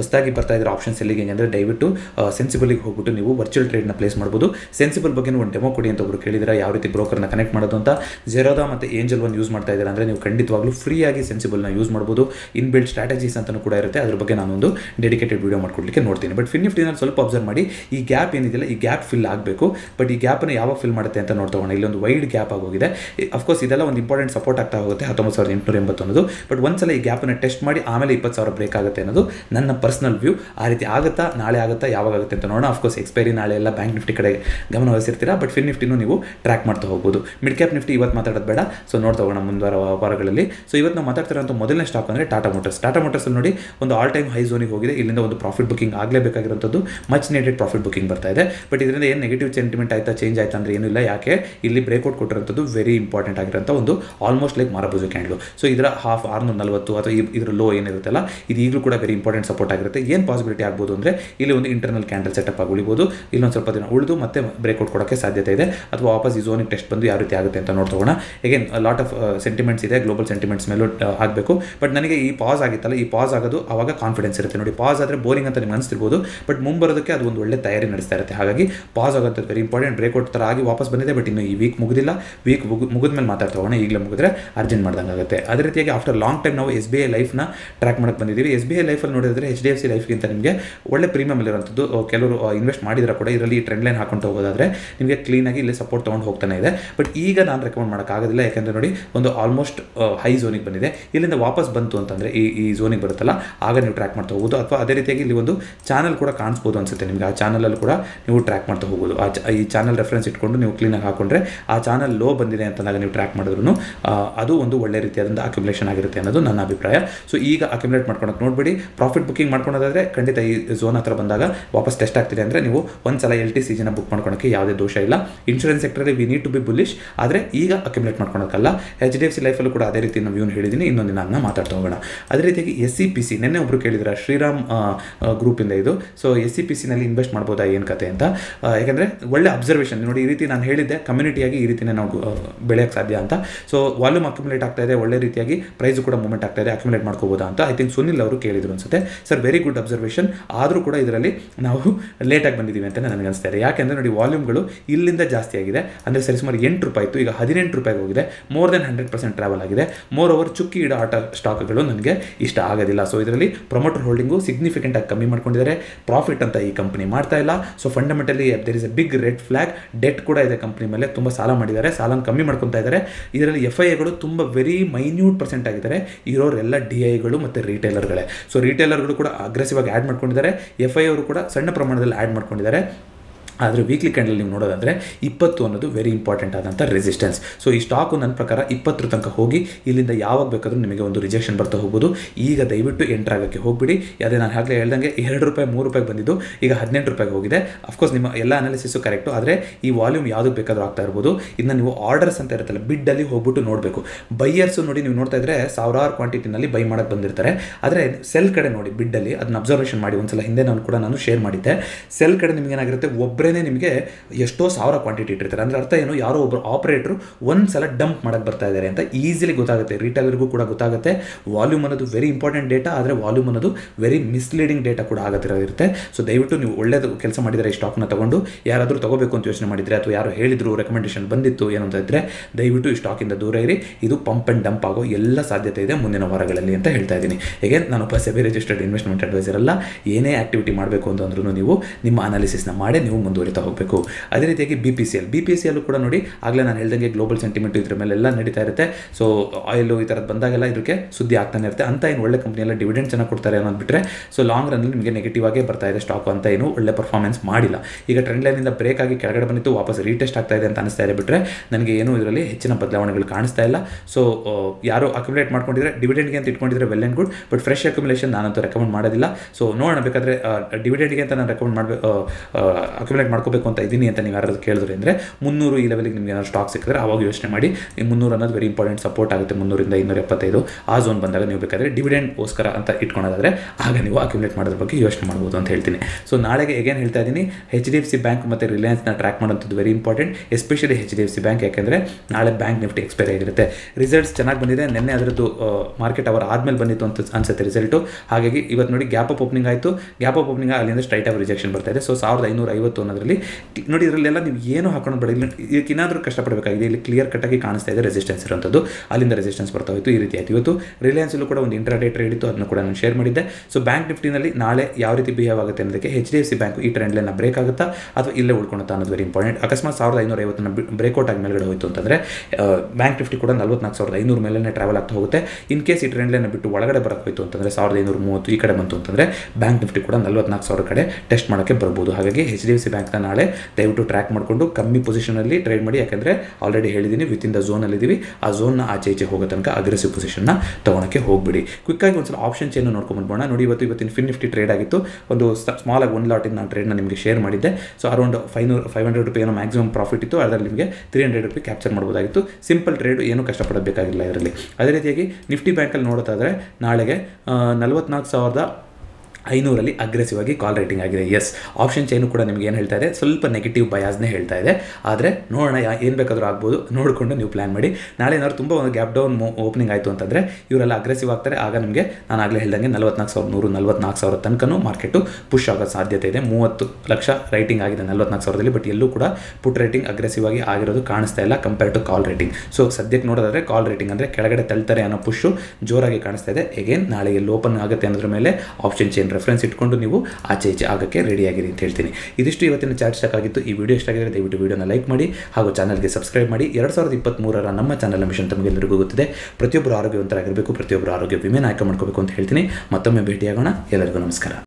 ಹೊಸದಾಗಿ ಬರ್ತಾ ಇದ್ದಾರೆ ಆಪ್ಷನ್ಸ್ ಎಲ್ಲಿಗೆ ಅಂದರೆ ದಯವಿಟ್ಟು ಸೆನ್ಸಿಬಲಿಗೆ ಹೋಗ್ಬಿಟ್ಟು ನೀವು ವರ್ಚುವಲ್ ಟ್ರೇಡ್ನ ಪ್ಲೇಸ್ ಮಾಡ್ಬೋದು ಸೆನ್ಸಿಬಲ್ ಬಗ್ಗೆ ಒಂದು ಡೆಮೋ ಕೊಡಿ ಅಂತ ಒಬ್ರು ಕೇಳಿದ್ರೆ ಯಾವ ರೀತಿ ಬ್ರೋಕರ್ನ ಕನೆಕ್ಟ್ ಮಾಡೋದು ಅಂತ ಜೆರೋದಾ ಮತ್ತು ಏಂಜಲ್ ಒನ್ ಯೂಸ್ ಮಾಡ್ತಾ ಇದ್ದಾರೆ ಅಂದರೆ ನೀವು ಖಂಡಿತವಾಗ್ಲೂ ಫ್ರೀಯಾಗಿ ಸೆನ್ಸಿಬಲ್ನ ಯೂಸ್ ಮಾಡ್ಬೋದು ಇನ್ಬಿಲ್ಡ್ ಸ್ಟ್ರಾಟಜೀಸ್ ಅಂತಲೂ ಕೂಡ ಇರುತ್ತೆ ಅದ್ರ ಬಗ್ಗೆ ನಾನೊಂದು ಡೆಡಿಕೇಟೆಡ್ ವಿಡಿಯೋ ಮಾಡ್ಕೊಡ್ಲಿಕ್ಕೆ ನೋಡ್ತೀನಿ ಬಟ್ ಫಿನ್ ನಿಫ್ಟಿನಲ್ಲಿ ಸ್ವಲ್ಪ ಅಬ್ಸರ್ವ್ ಮಾಡಿ ಈ ಗ್ಯಾಪ್ ಏನಿದೆಯಲ್ಲ ಈ ಗ್ಯಾಪ್ ಫಿಲ್ ಆಗಬೇಕು ಬಟ್ ಈ ಗ್ಯಾಪನ್ನು ಯಾವಾಗ ಫಿಲ್ ಮಾಡುತ್ತೆ ಅಂತ ನೋಡ್ತೋಣ ಇಲ್ಲೊಂದು ವೈಡ್ ಗ್ಯಾಪ್ ಆಗೋಗಿದೆ ಅಫ್ಕೋರ್ಸ್ ಇದೆಲ್ಲ ಒಂದು ಇಂಪಾರ್ಟೆಂಟ್ ಸಪೋರ್ಟ್ ಆಗ್ತಾ ಹೋಗುತ್ತೆ ಹತ್ತೊಂಬತ್ತು ಸಾವಿರದ ಎಂಟುನೂರ ಎಂಬತ್ತು ಅನ್ನೋದು ಬಟ್ ಒಂದ್ಸಲ ಈ ಗ್ಯಾಪನ್ನು ಟೆಸ್ಟ್ ಮಾಡಿ ಆಮೇಲೆ ಇಪ್ಪತ್ತು ಸಾವಿರ ಬ್ರೇಕ್ ಆಗುತ್ತೆ ಅನ್ನೋದು ನನ್ನ ಪರ್ಸನಲ್ ವ್ಯೂ ಆ ರೀತಿ ಆಗುತ್ತಾ ನಾಳೆ ಆಗುತ್ತಾ ಯಾವಾಗ ಆಗುತ್ತೆ ಅಂತ ನೋಡೋಣ ಅಫ್ಕೋರ್ಸ್ ಎಕ್ಸ್ಪೈರಿ ನಾಳೆ ಎಲ್ಲ ಬ್ಯಾಂಕ್ ನಿಫ್ಟಿ ಕಡೆ ಗಮನ ವಹಿಸಿರ್ತೀರಾ ಬಟ್ ಫಿನ್ ನಿಫ್ಟಿನೂ ನೀವು ಟ್ರ್ಯಾಕ್ ಮಾಡ್ತಾ ಹೋಗ್ಬೋದು ಮಿಡ್ ಕ್ಯಾಪ್ ನಿಫ್ಟಿ ಇವತ್ತು ಮಾತಾಡೋದು ಬೇಡ ಸೊ ನೋಡ್ತಾ ಹೋಗೋಣ ಮುಂದುವರ ವಾರಗಳಲ್ಲಿ ಸೊ ಇವತ್ತು ನಾವು ಮಾತಾಡ್ತಿರೋಂಥ ಮೊದಲನೇ ಸ್ಟಾಕ್ ಅಂದರೆ ಟಾಟಾ ಮೋಟರ್ಸ್ ಟಾಟಾ ಮೋಟರ್ಸ್ ನೋಡಿ ಒಂದು ಆಲ್ ಟೈಮ್ ಹೈ ಝೋನಿಗೆ ಹೋಗಿದೆ ಇಲ್ಲಿಂದ ಒಂದು ಪ್ರಾಫಿಟ್ ಬುಕಿಂಗ್ ಆಗಲೇಬೇಕಾಗಿರೋಂಥದ್ದು ಮಚ್ ನೀಡೆಡ್ ಪ್ರಾಫಿಟ್ ಬುಕಿಂಗ್ ಬರ್ತಾ ಇದೆ ಬಟ್ ಇದರಿಂದ ಏನು ನೆಗೆಟಿವ್ ಸೆಂಟಿಮೆಂಟ್ ಆಯ್ತಾ ಚೇಂಜ್ ಆಯ್ತಾ ಅಂದರೆ ಏನಿಲ್ಲ ಯಾಕೆ ಇಲ್ಲಿ ಬ್ರೇಕ್ಔಟ್ ಕೊಟ್ಟಿರೋಂಥದ್ದು ವೆರಿ ಇಂಪಾರ್ಟೆಂಟ್ ಆಗಿರೋಂಥ ಒಂದು almost like marubozu candle so ಇದರ ಹಾಫ್ ಆರುನೂರ ನಲವತ್ತು ಅಥವಾ ಈ- ಇದರ ಲೋ ಏನಿರುತ್ತಲ್ಲ ಇದು ಈಗಲೂ ಕೂಡ ವೆರಿ ಇಂಪಾರ್ಟೆಂಟ್ ಸಪೋರ್ಟ್ ಆಗಿರುತ್ತೆ ಏನು ಪಾಸಿಬಿಲಿಟಿ ಆಗ್ಬೋದು ಅಂದರೆ ಇಲ್ಲಿ ಒಂದು ಇಂಟರ್ನಲ್ ಕ್ಯಾಂಡಲ್ ಸೆಟಪ್ ಆಗಿ ಉಳಿಬೋದು ಇಲ್ಲೊಂದು ಸ್ವಲ್ಪ ದಿನ ಉಳಿದು ಮತ್ತೆ ಬ್ರೇಕ್ಔಟ್ ಕೊಡೋಕ್ಕೆ ಸಾಧ್ಯತೆ ಇದೆ ಅಥವಾ ವಾಪಸ್ ಈ ಝೋನಿಗೆ ಟೆಸ್ಟ್ ಬಂದು ಯಾವ ರೀತಿ ಆಗುತ್ತೆ ಅಂತ ನೋಡ್ತೋಣ ಹೇಗೇನ್ ಲಾಟ್ ಆಫ್ ಸೆಂಟಿಮೆಂಟ್ಸ್ ಇದೆ ಗ್ಲೋಬಲ್ ಸೆಂಟಿಮೆಂಟ್ಸ್ ಮೇಲೂ ಆಗಬೇಕು ಬಟ್ ನನಗೆ ಈ ಪಾಸ್ ಆಗಿತ್ತಲ್ಲ ಈ ಪಾಸ್ ಆಗೋದು ಆವಾಗ ಕಾನ್ಫಿಡೆನ್ಸ್ ಇರುತ್ತೆ ನೋಡಿ ಪಾಸ್ ಆದರೆ ಬೋರಿಂಗ್ ಅಂತ ನಿಮ್ಗೆ ಅನಿಸ್ತಿರ್ಬೋದು ಬಟ್ ಮುಂಬರೋದಕ್ಕೆ ಅದು ಒಂದು ಒಳ್ಳೆ ತಯಾರಿ ನಡೆಸ್ತಾ ಇರುತ್ತೆ ಹಾಗಾಗಿ ಪಾಸ್ ಆಗೋದು ವೆರಿ ಇಂಪಾರ್ಟೆಂಟ್ ಬ್ರೇಕ್ಔಟ್ ಥರ ಆಗಿ ವಾಪಸ್ ಬಂದಿದೆ ಬಟ್ ಇನ್ನು ಈ ವೀಕ್ ಮುಗಿದಿಲ್ಲ ವೀಕ್ ಮುಗಿದ ಮೇಲೆ ಮಾತಾಡ್ತಾ ಹೋಗೋಣ ಈಗಲೇ ಮುಗಿದ್ರೆ ಅರ್ಜೆಂಟ್ ಮಾಡ್ದಂಗೆ ಆಗುತ್ತೆ ಅದೇ ರೀತಿಯಾಗಿ ಆಫ್ಟರ್ ಲಾಂಗ್ ಟೈಮ್ ನಾವು ಎಸ್ ಬಿ ಐ ಲೈಫ್ನ ಟ್ರ್ಯಾಕ್ ಮಾಡಕ್ಕೆ ಬಂದಿದ್ದೀವಿ ಎಸ್ ಬಿ ಐ ಲೈಫಲ್ಲಿ ನೋಡಿದ್ರೆ ಎಚ್ ಡಿ ಎಫ್ ಸಿ ಲೈಫ್ಗಿಂತ ನಿಮಗೆ ಒಳ್ಳೆ ಪ್ರೀಮಿಯಮ್ ಇರುವಂಥದ್ದು ಅಹ್, ಕೆಲವರು ಇನ್ವೆಸ್ಟ್ ಮಾಡಿದ್ರೆ ಕೂಡ ಇದರಲ್ಲಿ ಟ್ರೆಂಡ್ ಲೈನ್ ಹಾಕೊಂಡು ಹೋಗೋದಾದ್ರೆ ನಿಮಗೆ ಕ್ಲೀನಾಗಿ ಇಲ್ಲಿ ಸಪೋರ್ಟ್ ತೊಗೊಂಡು ಹೋಗ್ತಾನೆ ಇದೆ ಬಟ್ ಈಗ ನಾನು ರೆಕಮೆಂಡ್ ಮಾಡೋಕ್ಕಾಗೋದಿಲ್ಲ ಯಾಕಂದರೆ ನೋಡಿ ಒಂದು ಆಲ್ಮೋಸ್ಟ್ ಹೈ ಝೋನಿಗೆ ಬಂದಿದೆ ಇಲ್ಲಿಂದ ವಾಪಸ್ ಬಂತು ಅಂತಂದರೆ ಈ ಈ ಝೋನಿಗೆ ಬರುತ್ತಲ್ಲ ಆಗ ನೀವು ಟ್ರ್ಯಾಕ್ ಮಾಡ್ತಾ ಹೋಗ್ಬೋದು ಅಥವಾ ಅದೇ ರೀತಿಯಾಗಿ ಇಲ್ಲಿ ಒಂದು ಚಾನಲ್ ಕೂಡ ಕಾಣಿಸ್ಬೋದು ಅನ್ಸುತ್ತೆ ನಿಮಗೆ ಆ ಚಾನಲಲ್ಲಿ ಕೂಡ ನೀವು ಟ್ರ್ಯಾಕ್ ಮಾಡ್ತಾ ಹೋಗ್ಬೋದು ಆ ಚ- ಈ ಚಾನಲ್ ರೆಫರೆನ್ಸ್ ಇಟ್ಕೊಂಡು ನೀವು ಕ್ಲೀನಾಗಿ ಹಾಕೊಂಡ್ರೆ ಆ ಚಾನಲ್ ಲೋ ಬಂದಿದೆ ಅಂತಂದಾಗ ನೀವು ಟ್ರ್ಯಾಕ್ ಮಾಡಿದ್ರು ಅದು ಒಂದು ಒಳ್ಳೆ ರೀತಿಯಾದಂಥ ಅಕ್ಯುಮುಲೇಷನ್ ಆಗಿರುತ್ತೆ ಅನ್ನೋದು ನನ್ನ ಅಭಿಪ್ರಾಯ ಸೊ ಈಗ ಅಕ್ಯುಮುಲೇಟ್ ಮಾಡ್ಕೊಳಕ್ಕೆ ನೋಡಬೇಡಿ ಪ್ರಾಫಿಟ್ ಬುಕಿಂಗ್ ಮಾಡ್ಕೊಳೋದಾದ್ರೆ ಖಂಡಿತ ಈ ಝೋನ್ ಹತ್ರ ಬಂದಾಗ ವಾಪಸ್ ಟೆಸ್ಟ್ ಆಗ್ತಿದೆ ಅಂದರೆ ನೀವು ಒಂದ್ಸಲ ಎಲ್ ಟಿ ಸಿ ಜಿನ ಬುಕ್ ಮಾಡ್ಕೊಳಕ್ಕೆ ಯಾವುದೇ ದೋಷ ಇಲ್ಲ ಇನ್ಶೂರೆನ್ಸ್ ಸೆಕ್ಟರಲ್ಲಿ we need to be bullish ಆದರೆ ಈಗ ಅಕ್ಯುಮುಲೇಟ್ ಮಾಡ್ಕೊಳಕ್ಕಲ್ಲ ಎಚ್ ಡಿ ಎಫ್ ಸಿ ಲೈಫಲ್ಲೂ ಕೂಡ ಅದೇ ರೀತಿ ನಾವು ವ್ಯೂನ್ ಹೇಳಿದ್ದೀನಿ ಇನ್ನೊಂದು ದಿನ ಅದನ್ನ ಮಾತಾಡ್ತಾ ಹೋಗೋಣ ಅದೇ ರೀತಿಯಾಗಿ ಎಸ್ ಸಿ ಪಿ ಸಿ ನಿನ್ನೆ ಒಬ್ರು ಕೇಳಿದ್ರ ಶ್ರೀರಾಮ್ ಗ್ರೂಪಿಂದ ಇದು ಸೊ ಎಸ್ ಸಿ ಪಿ ಸಿನಲ್ಲಿ ಇನ್ವೆಸ್ಟ್ ಮಾಡ್ಬೋದಾ ಏನು ಕತೆ ಅಂತ ಆ, ಯಾಕಂದರೆ ಒಳ್ಳೆ ಅಬ್ಸರ್ವೇಷನ್ ನೋಡಿ ಈ ರೀತಿ ನಾನು ಹೇಳಿದ್ದೆ ಕಮ್ಯುನಿಟಿಯಾಗಿ ಈ ರೀತಿನೇ ನಾವು ಬೆಳೆಯೋಕ್ಕೆ ಸಾಧ್ಯ ಅಂತ ಸೊ ವಾಲ್ಯೂಮ್ ಅಕ್ಯುಮುಲೇಟ್ ಆಗ್ತಾ ಇದೆ ಒಳ್ಳೆ ರೀತಿಯಾಗಿ ಪ್ರೈಸು ಕೂಡ ಮೂಮೆಂಟ್ ಆಗ್ತಾ ಇದೆ ಅಕ್ಯುಮುಲೇಟ್ ಮಾಡ್ಕೋಬೋದಾ ಅಂತ ಐ ಥಿಂಕ್ ಸುನಿಲ್ ಅವರು ಕೇಳಿದ್ರು ಅನ್ಸುತ್ತೆ ಸರ್ ವೆರಿ ಗುಡ್ ಅಬ್ಸರ್ವೇಷನ್ ಆದರೂ ಕೂಡ ಇದರಲ್ಲಿ ನಾವು ಲೇಟಾಗಿ ಬಂದಿದ್ದೀವಿ ಅಂತ ನನಗೆ ಅನಿಸ್ತಾ ಇದೆ ಯಾಕೆಂದರೆ ನೋಡಿ ವಾಲ್ಯೂಮ್ಗಳು ಇಲ್ಲಿಂದ ಜಾಸ್ತಿ ಆಗಿದೆ ಅಂದರೆ ಸರಿಸುಮಾರು ಎಂಟು ರೂಪಾಯಿ ಇತ್ತು ಈಗ ಹದಿನೆಂಟು ರೂಪಾಯಿಗೆ ಹೋಗಿದೆ more than hundred percent travel ಆಗಿದೆ ಮೋರ್ ಓವರ್ ಚುಕ್ಕಿ ಇಡೋ ಆಟ ಸ್ಟಾಕ್ಗಳು ನನಗೆ ಇಷ್ಟ ಆಗೋದಿಲ್ಲ ಸೊ ಇದರಲ್ಲಿ ಪ್ರೊಮೋಟರ್ ಹೋಲ್ಡಿಂಗು ಸಿಗ್ನಿಫಿಕೆಂಟ್ ಆಗಿ ಕಮ್ಮಿ ಮಾಡ್ಕೊಂಡಿದ್ದಾರೆ ಪ್ರಾಫಿಟ್ ಅಂತ ಈ ಕಂಪನಿ ಮಾಡ್ತಾ ಇಲ್ಲ so fundamentally there is a big red flag debt ಕೂಡ ಇದೆ ಕಂಪನಿ ಮೇಲೆ ತುಂಬ ಸಾಲ ಮಾಡಿದ್ದಾರೆ ಸಾಲನ ಕಮ್ಮಿ ಮಾಡ್ಕೊತಾ ಇದ್ದಾರೆ ಇದರಲ್ಲಿ ಎಫ್ ಐ ಎಗಳು ತುಂಬ ವೆರಿ ಮೈನ್ಯೂಟ್ ಪರ್ಸೆಂಟ್ ಆಗಿದ್ದಾರೆ ಇರೋರೆಲ್ಲ ಡಿ ಐಗಳು ಮತ್ತು ರಿಟೇಲರ್ಗಳೇ ಸೊ ರಿಟೇಲರ್ಗಳು ಕೂಡ ಅಗ್ರೆಸಿವ್ ಆಗಿ ಆ್ಯಡ್ ಮಾಡ್ಕೊಂಡಿದ್ದಾರೆ ಎಫ್ ಐ ಅವರು ಕೂಡ ಸಣ್ಣ ಪ್ರಮಾಣದಲ್ಲಿ ಆ್ಯಡ್ ಮಾಡ್ಕೊಂಡಿದ್ದಾರೆ ಆದರೆ ವೀಕ್ಲಿ ಕ್ಯಾಂಡಲ್ ನೀವು ನೋಡೋದಾದರೆ ಇಪ್ಪತ್ತು ಅನ್ನೋದು ವೆರಿ ಇಂಪಾರ್ಟೆಂಟ್ ಆದಂಥ ರೆಸಿಸ್ಟೆನ್ಸ್ ಸೊ ಈ ಸ್ಟಾಕು ನನ್ನ ಪ್ರಕಾರ ಇಪ್ಪತ್ತರ ತನಕ ಹೋಗಿ ಇಲ್ಲಿಂದ ಯಾವಾಗ ಬೇಕಾದರೂ ನಿಮಗೆ ಒಂದು ರಿಜೆಕ್ಷನ್ ಬರ್ತಾ ಹೋಗ್ಬೋದು ಈಗ ದಯವಿಟ್ಟು ಎಂಟರ್ ಆಗೋಕ್ಕೆ ಹೋಗ್ಬಿಡಿ ಅದೇ ನಾನು ಆಗಲೇ ಹೇಳ್ದಂಗೆ ಎರಡು ರೂಪಾಯಿ ಮೂರು ರೂಪಾಯಿಗೆ ಬಂದಿದ್ದು ಈಗ ಹದಿನೆಂಟು ರೂಪಾಯಿಗೆ ಹೋಗಿದೆ ಅಫ್ಕೋರ್ಸ್ ನಿಮ್ಮ ಎಲ್ಲ ಅನಾಲಿಸಿಸು ಕರೆಕ್ಟು ಆದರೆ ಈ ವಾಲ್ಯೂಮ್ ಯಾವುದಕ್ಕೆ ಬೇಕಾದರೂ ಆಗ್ತಾ ಇರ್ಬೋದು ಇದನ್ನ ನೀವು ಆರ್ಡರ್ಸ್ ಅಂತ ಇರುತ್ತಲ್ಲ ಬಿಡ್ಡಲ್ಲಿ ಹೋಗ್ಬಿಟ್ಟು ನೋಡಬೇಕು ಬೈಯರ್ಸು ನೋಡಿ ನೀವು ನೋಡ್ತಾ ಇದ್ರೆ ಸಾವಿರಾರು ಕ್ವಾಂಟಿಟಿನಲ್ಲಿ ಬೈ ಮಾಡೋಕ್ಕೆ ಬಂದಿರ್ತಾರೆ ಆದರೆ ಸೆಲ್ ಕಡೆ ನೋಡಿ ಬಿಡ್ಡಲ್ಲಿ ಅದನ್ನ ಅಬ್ಸರ್ವೇಷನ್ ಮಾಡಿ ಒಂದ್ಸಲ ಹಿಂದೆ ನಾನು ಕೂಡ ನಾನು ಶೇರ್ ಮಾಡಿದ್ದೆ ಸೆಲ್ ಕಡೆ ನಿಮ್ಗೆ ಏನಾಗಿರುತ್ತೆ ಒಬ್ಬರೇ ನಿಮಗೆ ಎಷ್ಟೋ ಸಾವಿರ ಕ್ವಾಂಟಿಟಿ ಇಟ್ಟಿರ್ತಾರೆ ಅಂದರೆ ಅರ್ಥ ಏನು ಯಾರೋ ಒಬ್ಬರು ಆಪರೇಟ್ರು ಒಂದು ಸಲ ಡಂಪ್ ಮಾಡಕ್ಕೆ ಬರ್ತಾ ಇದ್ದಾರೆ ಅಂತ ಈಸಿಲಿ ಗೊತ್ತಾಗುತ್ತೆ ರಿಟೇಲರ್ಗೂ ಕೂಡ ಗೊತ್ತಾಗುತ್ತೆ ವಾಲ್ಯೂಮ್ ಅನ್ನೋದು ವೆರಿ ಇಂಪಾರ್ಟೆಂಟ್ ಡೇಟಾ ಆದರೆ ವಾಲ್ಯೂಮ್ ಅನ್ನೋದು ವೆರಿ ಮಿಸ್ಲೀಡಿಂಗ್ ಡೇಟಾ ಕೂಡ ಆಗತ್ತಿರೋದಿರುತ್ತೆ ಸೊ ದಯವಿಟ್ಟು ನೀವು ಒಳ್ಳೇದು ಕೆಲಸ ಮಾಡಿದರೆ ಈ ಸ್ಟಾಕ್ನ ತಗೊಂಡು ಯಾರಾದರೂ ತಗೋಬೇಕು ಅಂತ ಯೋಚನೆ ಮಾಡಿದರೆ ಅಥವಾ ಯಾರು ಹೇಳಿದ್ರು ರೆಕಮೆಂಡೇಶನ್ ಬಂದಿತ್ತು ಏನು ಅಂತ ಇದ್ದರೆ ದಯವಿಟ್ಟು ಈ ಸ್ಟಾಕಿಂದ ದೂರ ಇರಿ ಇದು ಪಂಪ್ ಆ್ಯಂಡ್ ಡಂಪ್ ಆಗೋ ಎಲ್ಲ ಸಾಧ್ಯತೆ ಇದೆ ಮುಂದಿನ ವಾರಗಳಲ್ಲಿ ಅಂತ ಹೇಳ್ತಾ ಇದ್ದೀನಿ ಹೇಗೆ ನಾನು ಒಬ್ಬ ಸೆಬಿ ರಿಜಿಸ್ಟರ್ಡ್ ಇನ್ವೆಸ್ಟ್ಮೆಂಟ್ ಅಡ್ವೈಸರ್ ಅಲ್ಲ ಏನೇ ಆಕ್ಟಿವಿಟಿ ಮಾಡಬೇಕು ಅಂತಂದ್ರೂ ನೀವು ನಿಮ್ಮ ಅನಾಲಿಸಿಸ್ನ ಮಾಡೇ ನೀವು ಮುಂದುವರಿತಾ ಹೋಗಬೇಕು ಅದೇ ರೀತಿಯಾಗಿ B P C L B P C L ಕೂಡ ನೋಡಿ ಆಗಲೇ ನಾನು ಹೇಳ್ದಂಗೆ ಗ್ಲೋಬಲ್ ಸೆಂಟಿಮೆಂಟ್ ಇದ್ರ ಮೇಲೆಲ್ಲ ನಡೀತಾ ಇರುತ್ತೆ ಸೊ ಆಯಿಲು ಈ ಥರದ್ದು ಬಂದಾಗೆಲ್ಲ ಇದಕ್ಕೆ ಸುದ್ದಿ ಆಗ್ತಾನೆ ಇರುತ್ತೆ ಅಂತ ಏನು ಒಳ್ಳೆ ಕಂಪ್ನಿ ಎಲ್ಲ ಡಿವಿಡೆಂಡ್ ಚೆನ್ನಾಗಿ ಕೊಡ್ತಾರೆ ಅನ್ನೋದು ಬಿಟ್ಟರೆ ಸೊ ಲಾಂಗ್ ರನ್ನಲ್ಲಿ ನಿಮಗೆ ನೆಗೆಟಿವ್ ಆಗೇ ಬರ್ತಾ ಇದೆ ಸ್ಟಾಕ್ ಅಂತ ಏನು ಒಳ್ಳೆ ಪರ್ಫಾರ್ಮೆನ್ಸ್ ಮಾಡಿಲ್ಲ ಈಗ ಟ್ರೆಂಡ್ ಲೈನಿಂದ ಬ್ರೇಕ್ ಆಗಿ ಕೆಳಗಡೆ ಬಂದಿತ್ತು ವಾಪಸ್ ರೀಟೆಸ್ಟ್ ಆಗ್ತಾ ಇದೆ ಅಂತ ಅನಿಸ್ತಾ ಇದೆ ಬಿಟ್ಟರೆ ನನಗೆ ಏನು ಇದರಲ್ಲಿ ಹೆಚ್ಚಿನ ಬದಲಾವಣೆಗಳು ಕಾಣಿಸ್ತಾ ಇಲ್ಲ ಸೊ ಯಾರು ಅಕ್ಯುಮುಲೇಟ್ ಮಾಡ್ಕೊಂಡಿದ್ರೆ ಡಿವಿಡೆಂಡ್ಗೆ ಅಂತ ಇಟ್ಕೊಂಡಿದ್ರೆ well and good but fresh accumulation ನಾನಂತೂ ರೆಕಮೆಂಡ್ ಮಾಡೋದಿಲ್ಲ ಸೊ ನೋಡೋಣ ಬೇಕಾದರೆ ಡಿವಿಡೆಂಡ್ಗೆ ಅಂತ ನಾನು ರೆಕಮೆಂಡ್ ಮಾಡಬೇಕು ಅಕ್ಯುಮುಲೇಟ್ ಅಕ್ಯುಮುಲೇಟ್ ಮಾಡ್ಕೋಬೇಕು ಅಂತ ಇದ್ದೀನಿ ಅಂತ ನೀವು ಯಾರಾದ್ರು ಕೇಳಿದ್ರಿ ಅಂದರೆ ಮುನ್ನೂರು ಈ ಲೆವೆಲ್ಗೆ ನಿಮ್ಗೆ ಏನಾದ್ರು ಸ್ಟಾಕ್ ಸಿಕ್ಕಿದ್ರೆ ಅವಾಗ ಯೋಚನೆ ಮಾಡಿ ಈ ಮುನ್ನೂರು ಅನ್ನೋದು ವೆರಿ ಇಂಪಾರ್ಟೆಂಟ್ ಸಪೋರ್ಟ್ ಆಗುತ್ತೆ ಮುನ್ನೂರಿಂದ ಇನ್ನೂರ ಎಪ್ಪತ್ತೈದು ಆ ಝೋನ್ ಬಂದಾಗ ನೀವು ಬೇಕಾದರೆ ಡಿವಿಡೆಂಡ್ಗೋಸ್ಕರ ಅಂತ ಇಟ್ಕೊಳೋದಾದ್ರೆ ಆಗ ನೀವು ಅಕ್ಯುಮುಲೇಟ್ ಮಾಡೋದ್ರ ಬಗ್ಗೆ ಯೋಚನೆ ಮಾಡ್ಬೋದು ಅಂತ ಹೇಳ್ತೀನಿ ಸೊ ನಾಳೆಗೆ ಹೇಗೇನು ಹೇಳ್ತಾ ಇದ್ದೀನಿ H D F C bank ಮತ್ತು ರಿಲಯನ್ಸ್ನ ಟ್ರ್ಯಾಕ್ ಮಾಡೋಂಥದ್ದು very important especially H D F C bank ಯಾಕೆಂದರೆ ನಾಳೆ ಬ್ಯಾಂಕ್ ನಿಫ್ಟಿ ಎಕ್ಸ್ಪೈರಿ ಆಗಿರುತ್ತೆ ರಿಸಲ್ಟ್ಸ್ ಚೆನ್ನಾಗಿ ಬಂದಿದೆ ನಿನ್ನೆ ಅದರದ್ದು ಮಾರ್ಕೆಟ್ ಅವರ್ ಆದಮೇಲೆ ಬಂದಿತ್ತು ಅಂತ ಅನ್ಸುತ್ತೆ ರಿಸಲ್ಟು ಹಾಗಾಗಿ ಇವತ್ತು ನೋಡಿ ಗ್ಯಾಪ್ ಅಪ್ ಓಪನಿಂಗ್ ಆಯಿತು ಗ್ಯಾಪ್ ಅಪ್ ಓಪನಿಂಗ್ ಅಲ್ಲಿಂದ ಸ್ಟ್ರೈಟ್ ಆಫ್ ರಿಜೆಕ್ಷನ್ ಬರ್ತಾ ಇದೆ ಸೊ ಸಾವಿರದ ಐನೂರ ಐವತ್ತು ಅನ್ನೋದ್ರಲ್ಲಿ ನೋಡಿ ಇದರಲ್ಲೆಲ್ಲ ನೀವು ಏನು ಹಾಕೊಂಡು ಬೇಡ ಇಲ್ಲಿ ಇದಕ್ಕೇನಾದರೂ ಕಷ್ಟಪಡಬೇಕಾಗಿದೆ ಇಲ್ಲಿ ಕ್ಲಿಯರ್ ಕಟ್ಟಾಗಿ ಕಾಣಿಸ್ತಾ ಇದೆ ರೆಸಿಸ್ಟೆನ್ಸ್ ಇರುವಂಥದ್ದು ಅಲ್ಲಿಂದ ರೆಸಿಸ್ಟೆನ್ಸ್ ಬರ್ತಾ ಹೋಯಿತು ಈ ರೀತಿ ಆಯಿತು ಇವತ್ತು ರಿಲಯನ್ಸಲ್ಲೂ ಕೂಡ ಒಂದು ಇಂಟ್ರಾಡೇ ಟ್ರೇಡ್ ಇತ್ತು ಅದನ್ನು ಕೂಡ ನಾನು ಶೇರ್ ಮಾಡಿದ್ದೆ ಸೊ ಬ್ಯಾಂಕ್ ನಿಫ್ಟಿನಲ್ಲಿ ನಾಳೆ ಯಾವ ರೀತಿ ಬಿಹೇವ್ ಆಗುತ್ತೆ ಅನ್ನೋದಕ್ಕೆ H D F C bank ಈ ಟ್ರೆಂಡ್ ಲೈನ್ ಬ್ರೇಕ್ ಆಗುತ್ತಾ ಅಥವಾ ಇಲ್ಲೇ ಉಳ್ಕೊಳುತ್ತಾ ಅನ್ನೋದು ವೆರಿ ಇಂಪಾರ್ಟೆಂಟ್ ಅಕಸ್ಮಾತ್ ಸಾವಿರದ ಐನೂರ ಐವತ್ತನ್ನ ಬ್ರೇಕ್ಔಟ್ ಆಗಿ ಮೇಲ್ಗಡೆ ಹೋಯಿತು ಅಂತಂದರೆ ಬ್ಯಾಂಕ್ ನಿಫ್ಟಿ ಕೂಡ ನಲ್ವತ್ನಾಲ್ಕು ಸಾವಿರದ ಐನೂರು ಮೇಲೆ ಟ್ರಾವೆಲ್ ಆಗ್ತಾ ಹೋಗುತ್ತೆ ಇನ್ ಕೇಸ್ ಈ ಟ್ರೆಂಡ್ ಲೈನ್ ಬಿಟ್ಟು ಒಳಗಡೆ ಬರಕ್ಕೆ ಹೋಯಿತು ಅಂತಂದರೆ ಸಾವಿರದ ಐನೂರ ಮೂವತ್ತು ಈ ಕಡೆ ಬಂತು ಅಂತಂದರೆ ಬ್ಯಾಂಕ್ ನಿಫ್ಟಿ ಕೂಡ ನಲ್ವತ್ನಾಲ್ಕು ಸಾವಿರ ಕಡೆ ಟೆಸ್ಟ್ ಮಾಡೋಕ್ಕೆ ಬರ್ಬೋದು ಹಾಗಾಗಿ ಎಚ್ ಡಿ ಎಫ್ ಸಿ ಬ್ಯಾಂಕ್ನ ನಾಳೆ ದಯವಿಟ್ಟು ಟ್ರ್ಯಾಕ್ ಮಾಡಿಕೊಂಡು ಕಮ್ಮಿ ಪೊಸಿಷನಲ್ಲಿ ಟ್ರೇಡ್ ಮಾಡಿ ಯಾಕಂದರೆ ಆಲ್ರೆಡಿ ಹೇಳಿದ್ದೀನಿ ವಿತ್ ಇನ್ ದ ಝೋನಲ್ಲಿ ಇದ್ದೀವಿ ಆ ಝೋನ್ನ ಆಚೆ ಈಚೆ ಹೋಗೋ ತನಕ ಅಗ್ರೆಸಿವ್ ಪೊಸಿಷನ್ನ ತೊಗೊಳಕ್ಕೆ ಹೋಗಬೇಡಿ ಕ್ವಿಕ್ಕಾಗಿ ಒಂದ್ಸಲ ಆಪ್ಷನ್ ಚೇನ್ ನೋಡ್ಕೊಂಡ್ಬೋಣ ನೋಡಿ ಇವತ್ತು ಇವತ್ತಿನ ಫಿನ್ ನಿಫ್ಟಿ ಟ್ರೇಡ್ ಆಗಿತ್ತು ಒಂದು ಸ್ಮಾಲ್ ಆಗಿ ಒಂದು ಲಾಟಿನ ನಾನು ಟ್ರೇಡ್ನ ನಿಮಗೆ ಶೇರ್ ಮಾಡಿದ್ದೆ ಸೊ ಅರೌಂಡ್ ಫೈವ್ ನೂರು ಫೈವ್ ಹಂಡ್ರೆಡ್ ರುಪಿ ಏನೋ ಮ್ಯಾಕ್ಸಿಮಮ್ ಪ್ರಾಫಿಟ್ ಇತ್ತು ಅದರಲ್ಲಿ ನಿಮಗೆ ತ್ರೀ ಹಂಡ್ರೆಡ್ ರುಪಿ ಕ್ಯಾಪ್ಚರ್ ಮಾಡ್ಬೋದಾಗಿತ್ತು ಸಿಂಪಲ್ ಟ್ರೇಡ್ ಏನು ಕಷ್ಟಪಡಬೇಕಾಗಿಲ್ಲ ಇದರಲ್ಲಿ ಅದೇ ರೀತಿಯಾಗಿ ನಿಫ್ಟಿ ಬ್ಯಾಂಕಲ್ಲಿ ನೋಡೋದಾದರೆ ನಾಳೆಗೆ ನಲವತ್ನಾಲ್ಕು ಸಾವಿರದ ಐನೂರಲ್ಲಿ ಅಗ್ರೆಸಿವ್ ಆಗಿ ಕಾಲ್ ರೇಟಿಂಗ್ ಆಗಿದೆ ಎಸ್ ಆಪ್ಷನ್ ಚೈನು ಕೂಡ ನಿಮ್ಗೆ ಏನು ಹೇಳ್ತಾ ಇದೆ ಸ್ವಲ್ಪ ನೆಗೆಟಿವ್ ಬಯಾಸ್ನೇ ಹೇಳ್ತಾ ಇದೆ ಆದರೆ ನೋಡೋಣ ಏನು ಬೇಕಾದರೂ ಆಗ್ಬೋದು ನೋಡಿಕೊಂಡು ನೀವು ಪ್ಲ್ಯಾನ್ ಮಾಡಿ ನಾಳೆ ಏನಾದ್ರು ತುಂಬ ಒಂದು ಗ್ಯಾಪ್ ಡೌನ್ ಓಪನಿಂಗ್ ಆಯಿತು ಅಂತಂದರೆ ಇವರೆಲ್ಲ ಅಗ್ರೆಸಿವ್ ಆಗ್ತಾರೆ ಆಗ ನಿಮಗೆ ನಾನು ಆಗಲೇ ಹೇಳ್ದಂಗೆ ನಲ್ವತ್ನಾಲ್ಕು ಸಾವಿರದ ನೂರು ನಲ್ವತ್ನಾಲ್ಕು ಸಾವಿರ ತನಕನೂ ಮಾರ್ಕೆಟು ಪುಷ್ ಆಗೋ ಸಾಧ್ಯತೆ ಇದೆ ಮೂವತ್ತು ಲಕ್ಷ ರೈಟಿಂಗ್ ಆಗಿದೆ ನಲ್ವತ್ನಾಲ್ಕು ಸಾವಿರದಲ್ಲಿ ಬಟ್ ಎಲ್ಲೂ ಕೂಡ ಪುಟ್ ರೇಟಿಂಗ್ ಅಗ್ರೆಸಿವ್ ಆಗಿ ಆಗಿರೋದು ಕಾಣಿಸ್ತಾ ಇಲ್ಲ compare to call rating so ಸದ್ಯಕ್ಕೆ ನೋಡೋದಾದ್ರೆ ಕಾಲ್ ರೇಟಿಂಗ್ ಅಂದರೆ ಕೆಳಗಡೆ ತಳ್ತಾರೆ ಅನ್ನೋ ಪುಷು ಜೋರಾಗಿ ಕಾಣಿಸ್ತಾ ಇದೆ ಎಗೇನ್ ನಾಳೆ ಎಲ್ಲಿ ಓಪನ್ ಆಗುತ್ತೆ ಅನ್ನೋದ್ರ ಮೇಲೆ ಆಪ್ಷನ್ ಚೇನ್ ರೆಫರೆನ್ಸ್ ಇಟ್ಕೊಂಡು ನೀವು ಆಚೆ ಈಚೆ ಆಗೋಕ್ಕೆ ರೆಡಿಯಾಗಿರಿ ಅಂತ ಹೇಳ್ತೀನಿ ಇದಿಷ್ಟು ಇವತ್ತಿನ ಚಾರ್ಜ್ ಸ್ಟಾಕ್ ಆಗಿತ್ತು ಈ ವಿಡಿಯೋ ಇಷ್ಟ ಆಗಿದ್ರೆ ದಯವಿಟ್ಟು ವಿಡಿಯೋನ ಲೈಕ್ ಮಾಡಿ ಹಾಗೂ ಚಾನಲ್ಗೆ ಸಬ್ಸ್ಕ್ರೈಬ್ ಮಾಡಿ ಎರಡು ಸಾವಿರದ ಇಪ್ಪತ್ತ್ಮೂರರ ನಮ್ಮ ಚಾನಲ್ ಮಿಷನ್ ತಮಗೆಲ್ಲರಿಗೂ ಗೊತ್ತಿದೆ ಪ್ರತಿಯೊಬ್ಬರು ಆರೋಗ್ಯವಂತರಾಗಿರಬೇಕು ಪ್ರತಿಯೊಬ್ಬರು ಆರೋಗ್ಯ ವಿಮೆನ ಆಯ್ಕೆ ಮಾಡ್ಕೋಬೇಕು ಅಂತ ಹೇಳ್ತೀನಿ ಮತ್ತೊಮ್ಮೆ ಭೇಟಿಯಾಗೋಣ ಎಲ್ಲರಿಗೂ ನಮಸ್ಕಾರ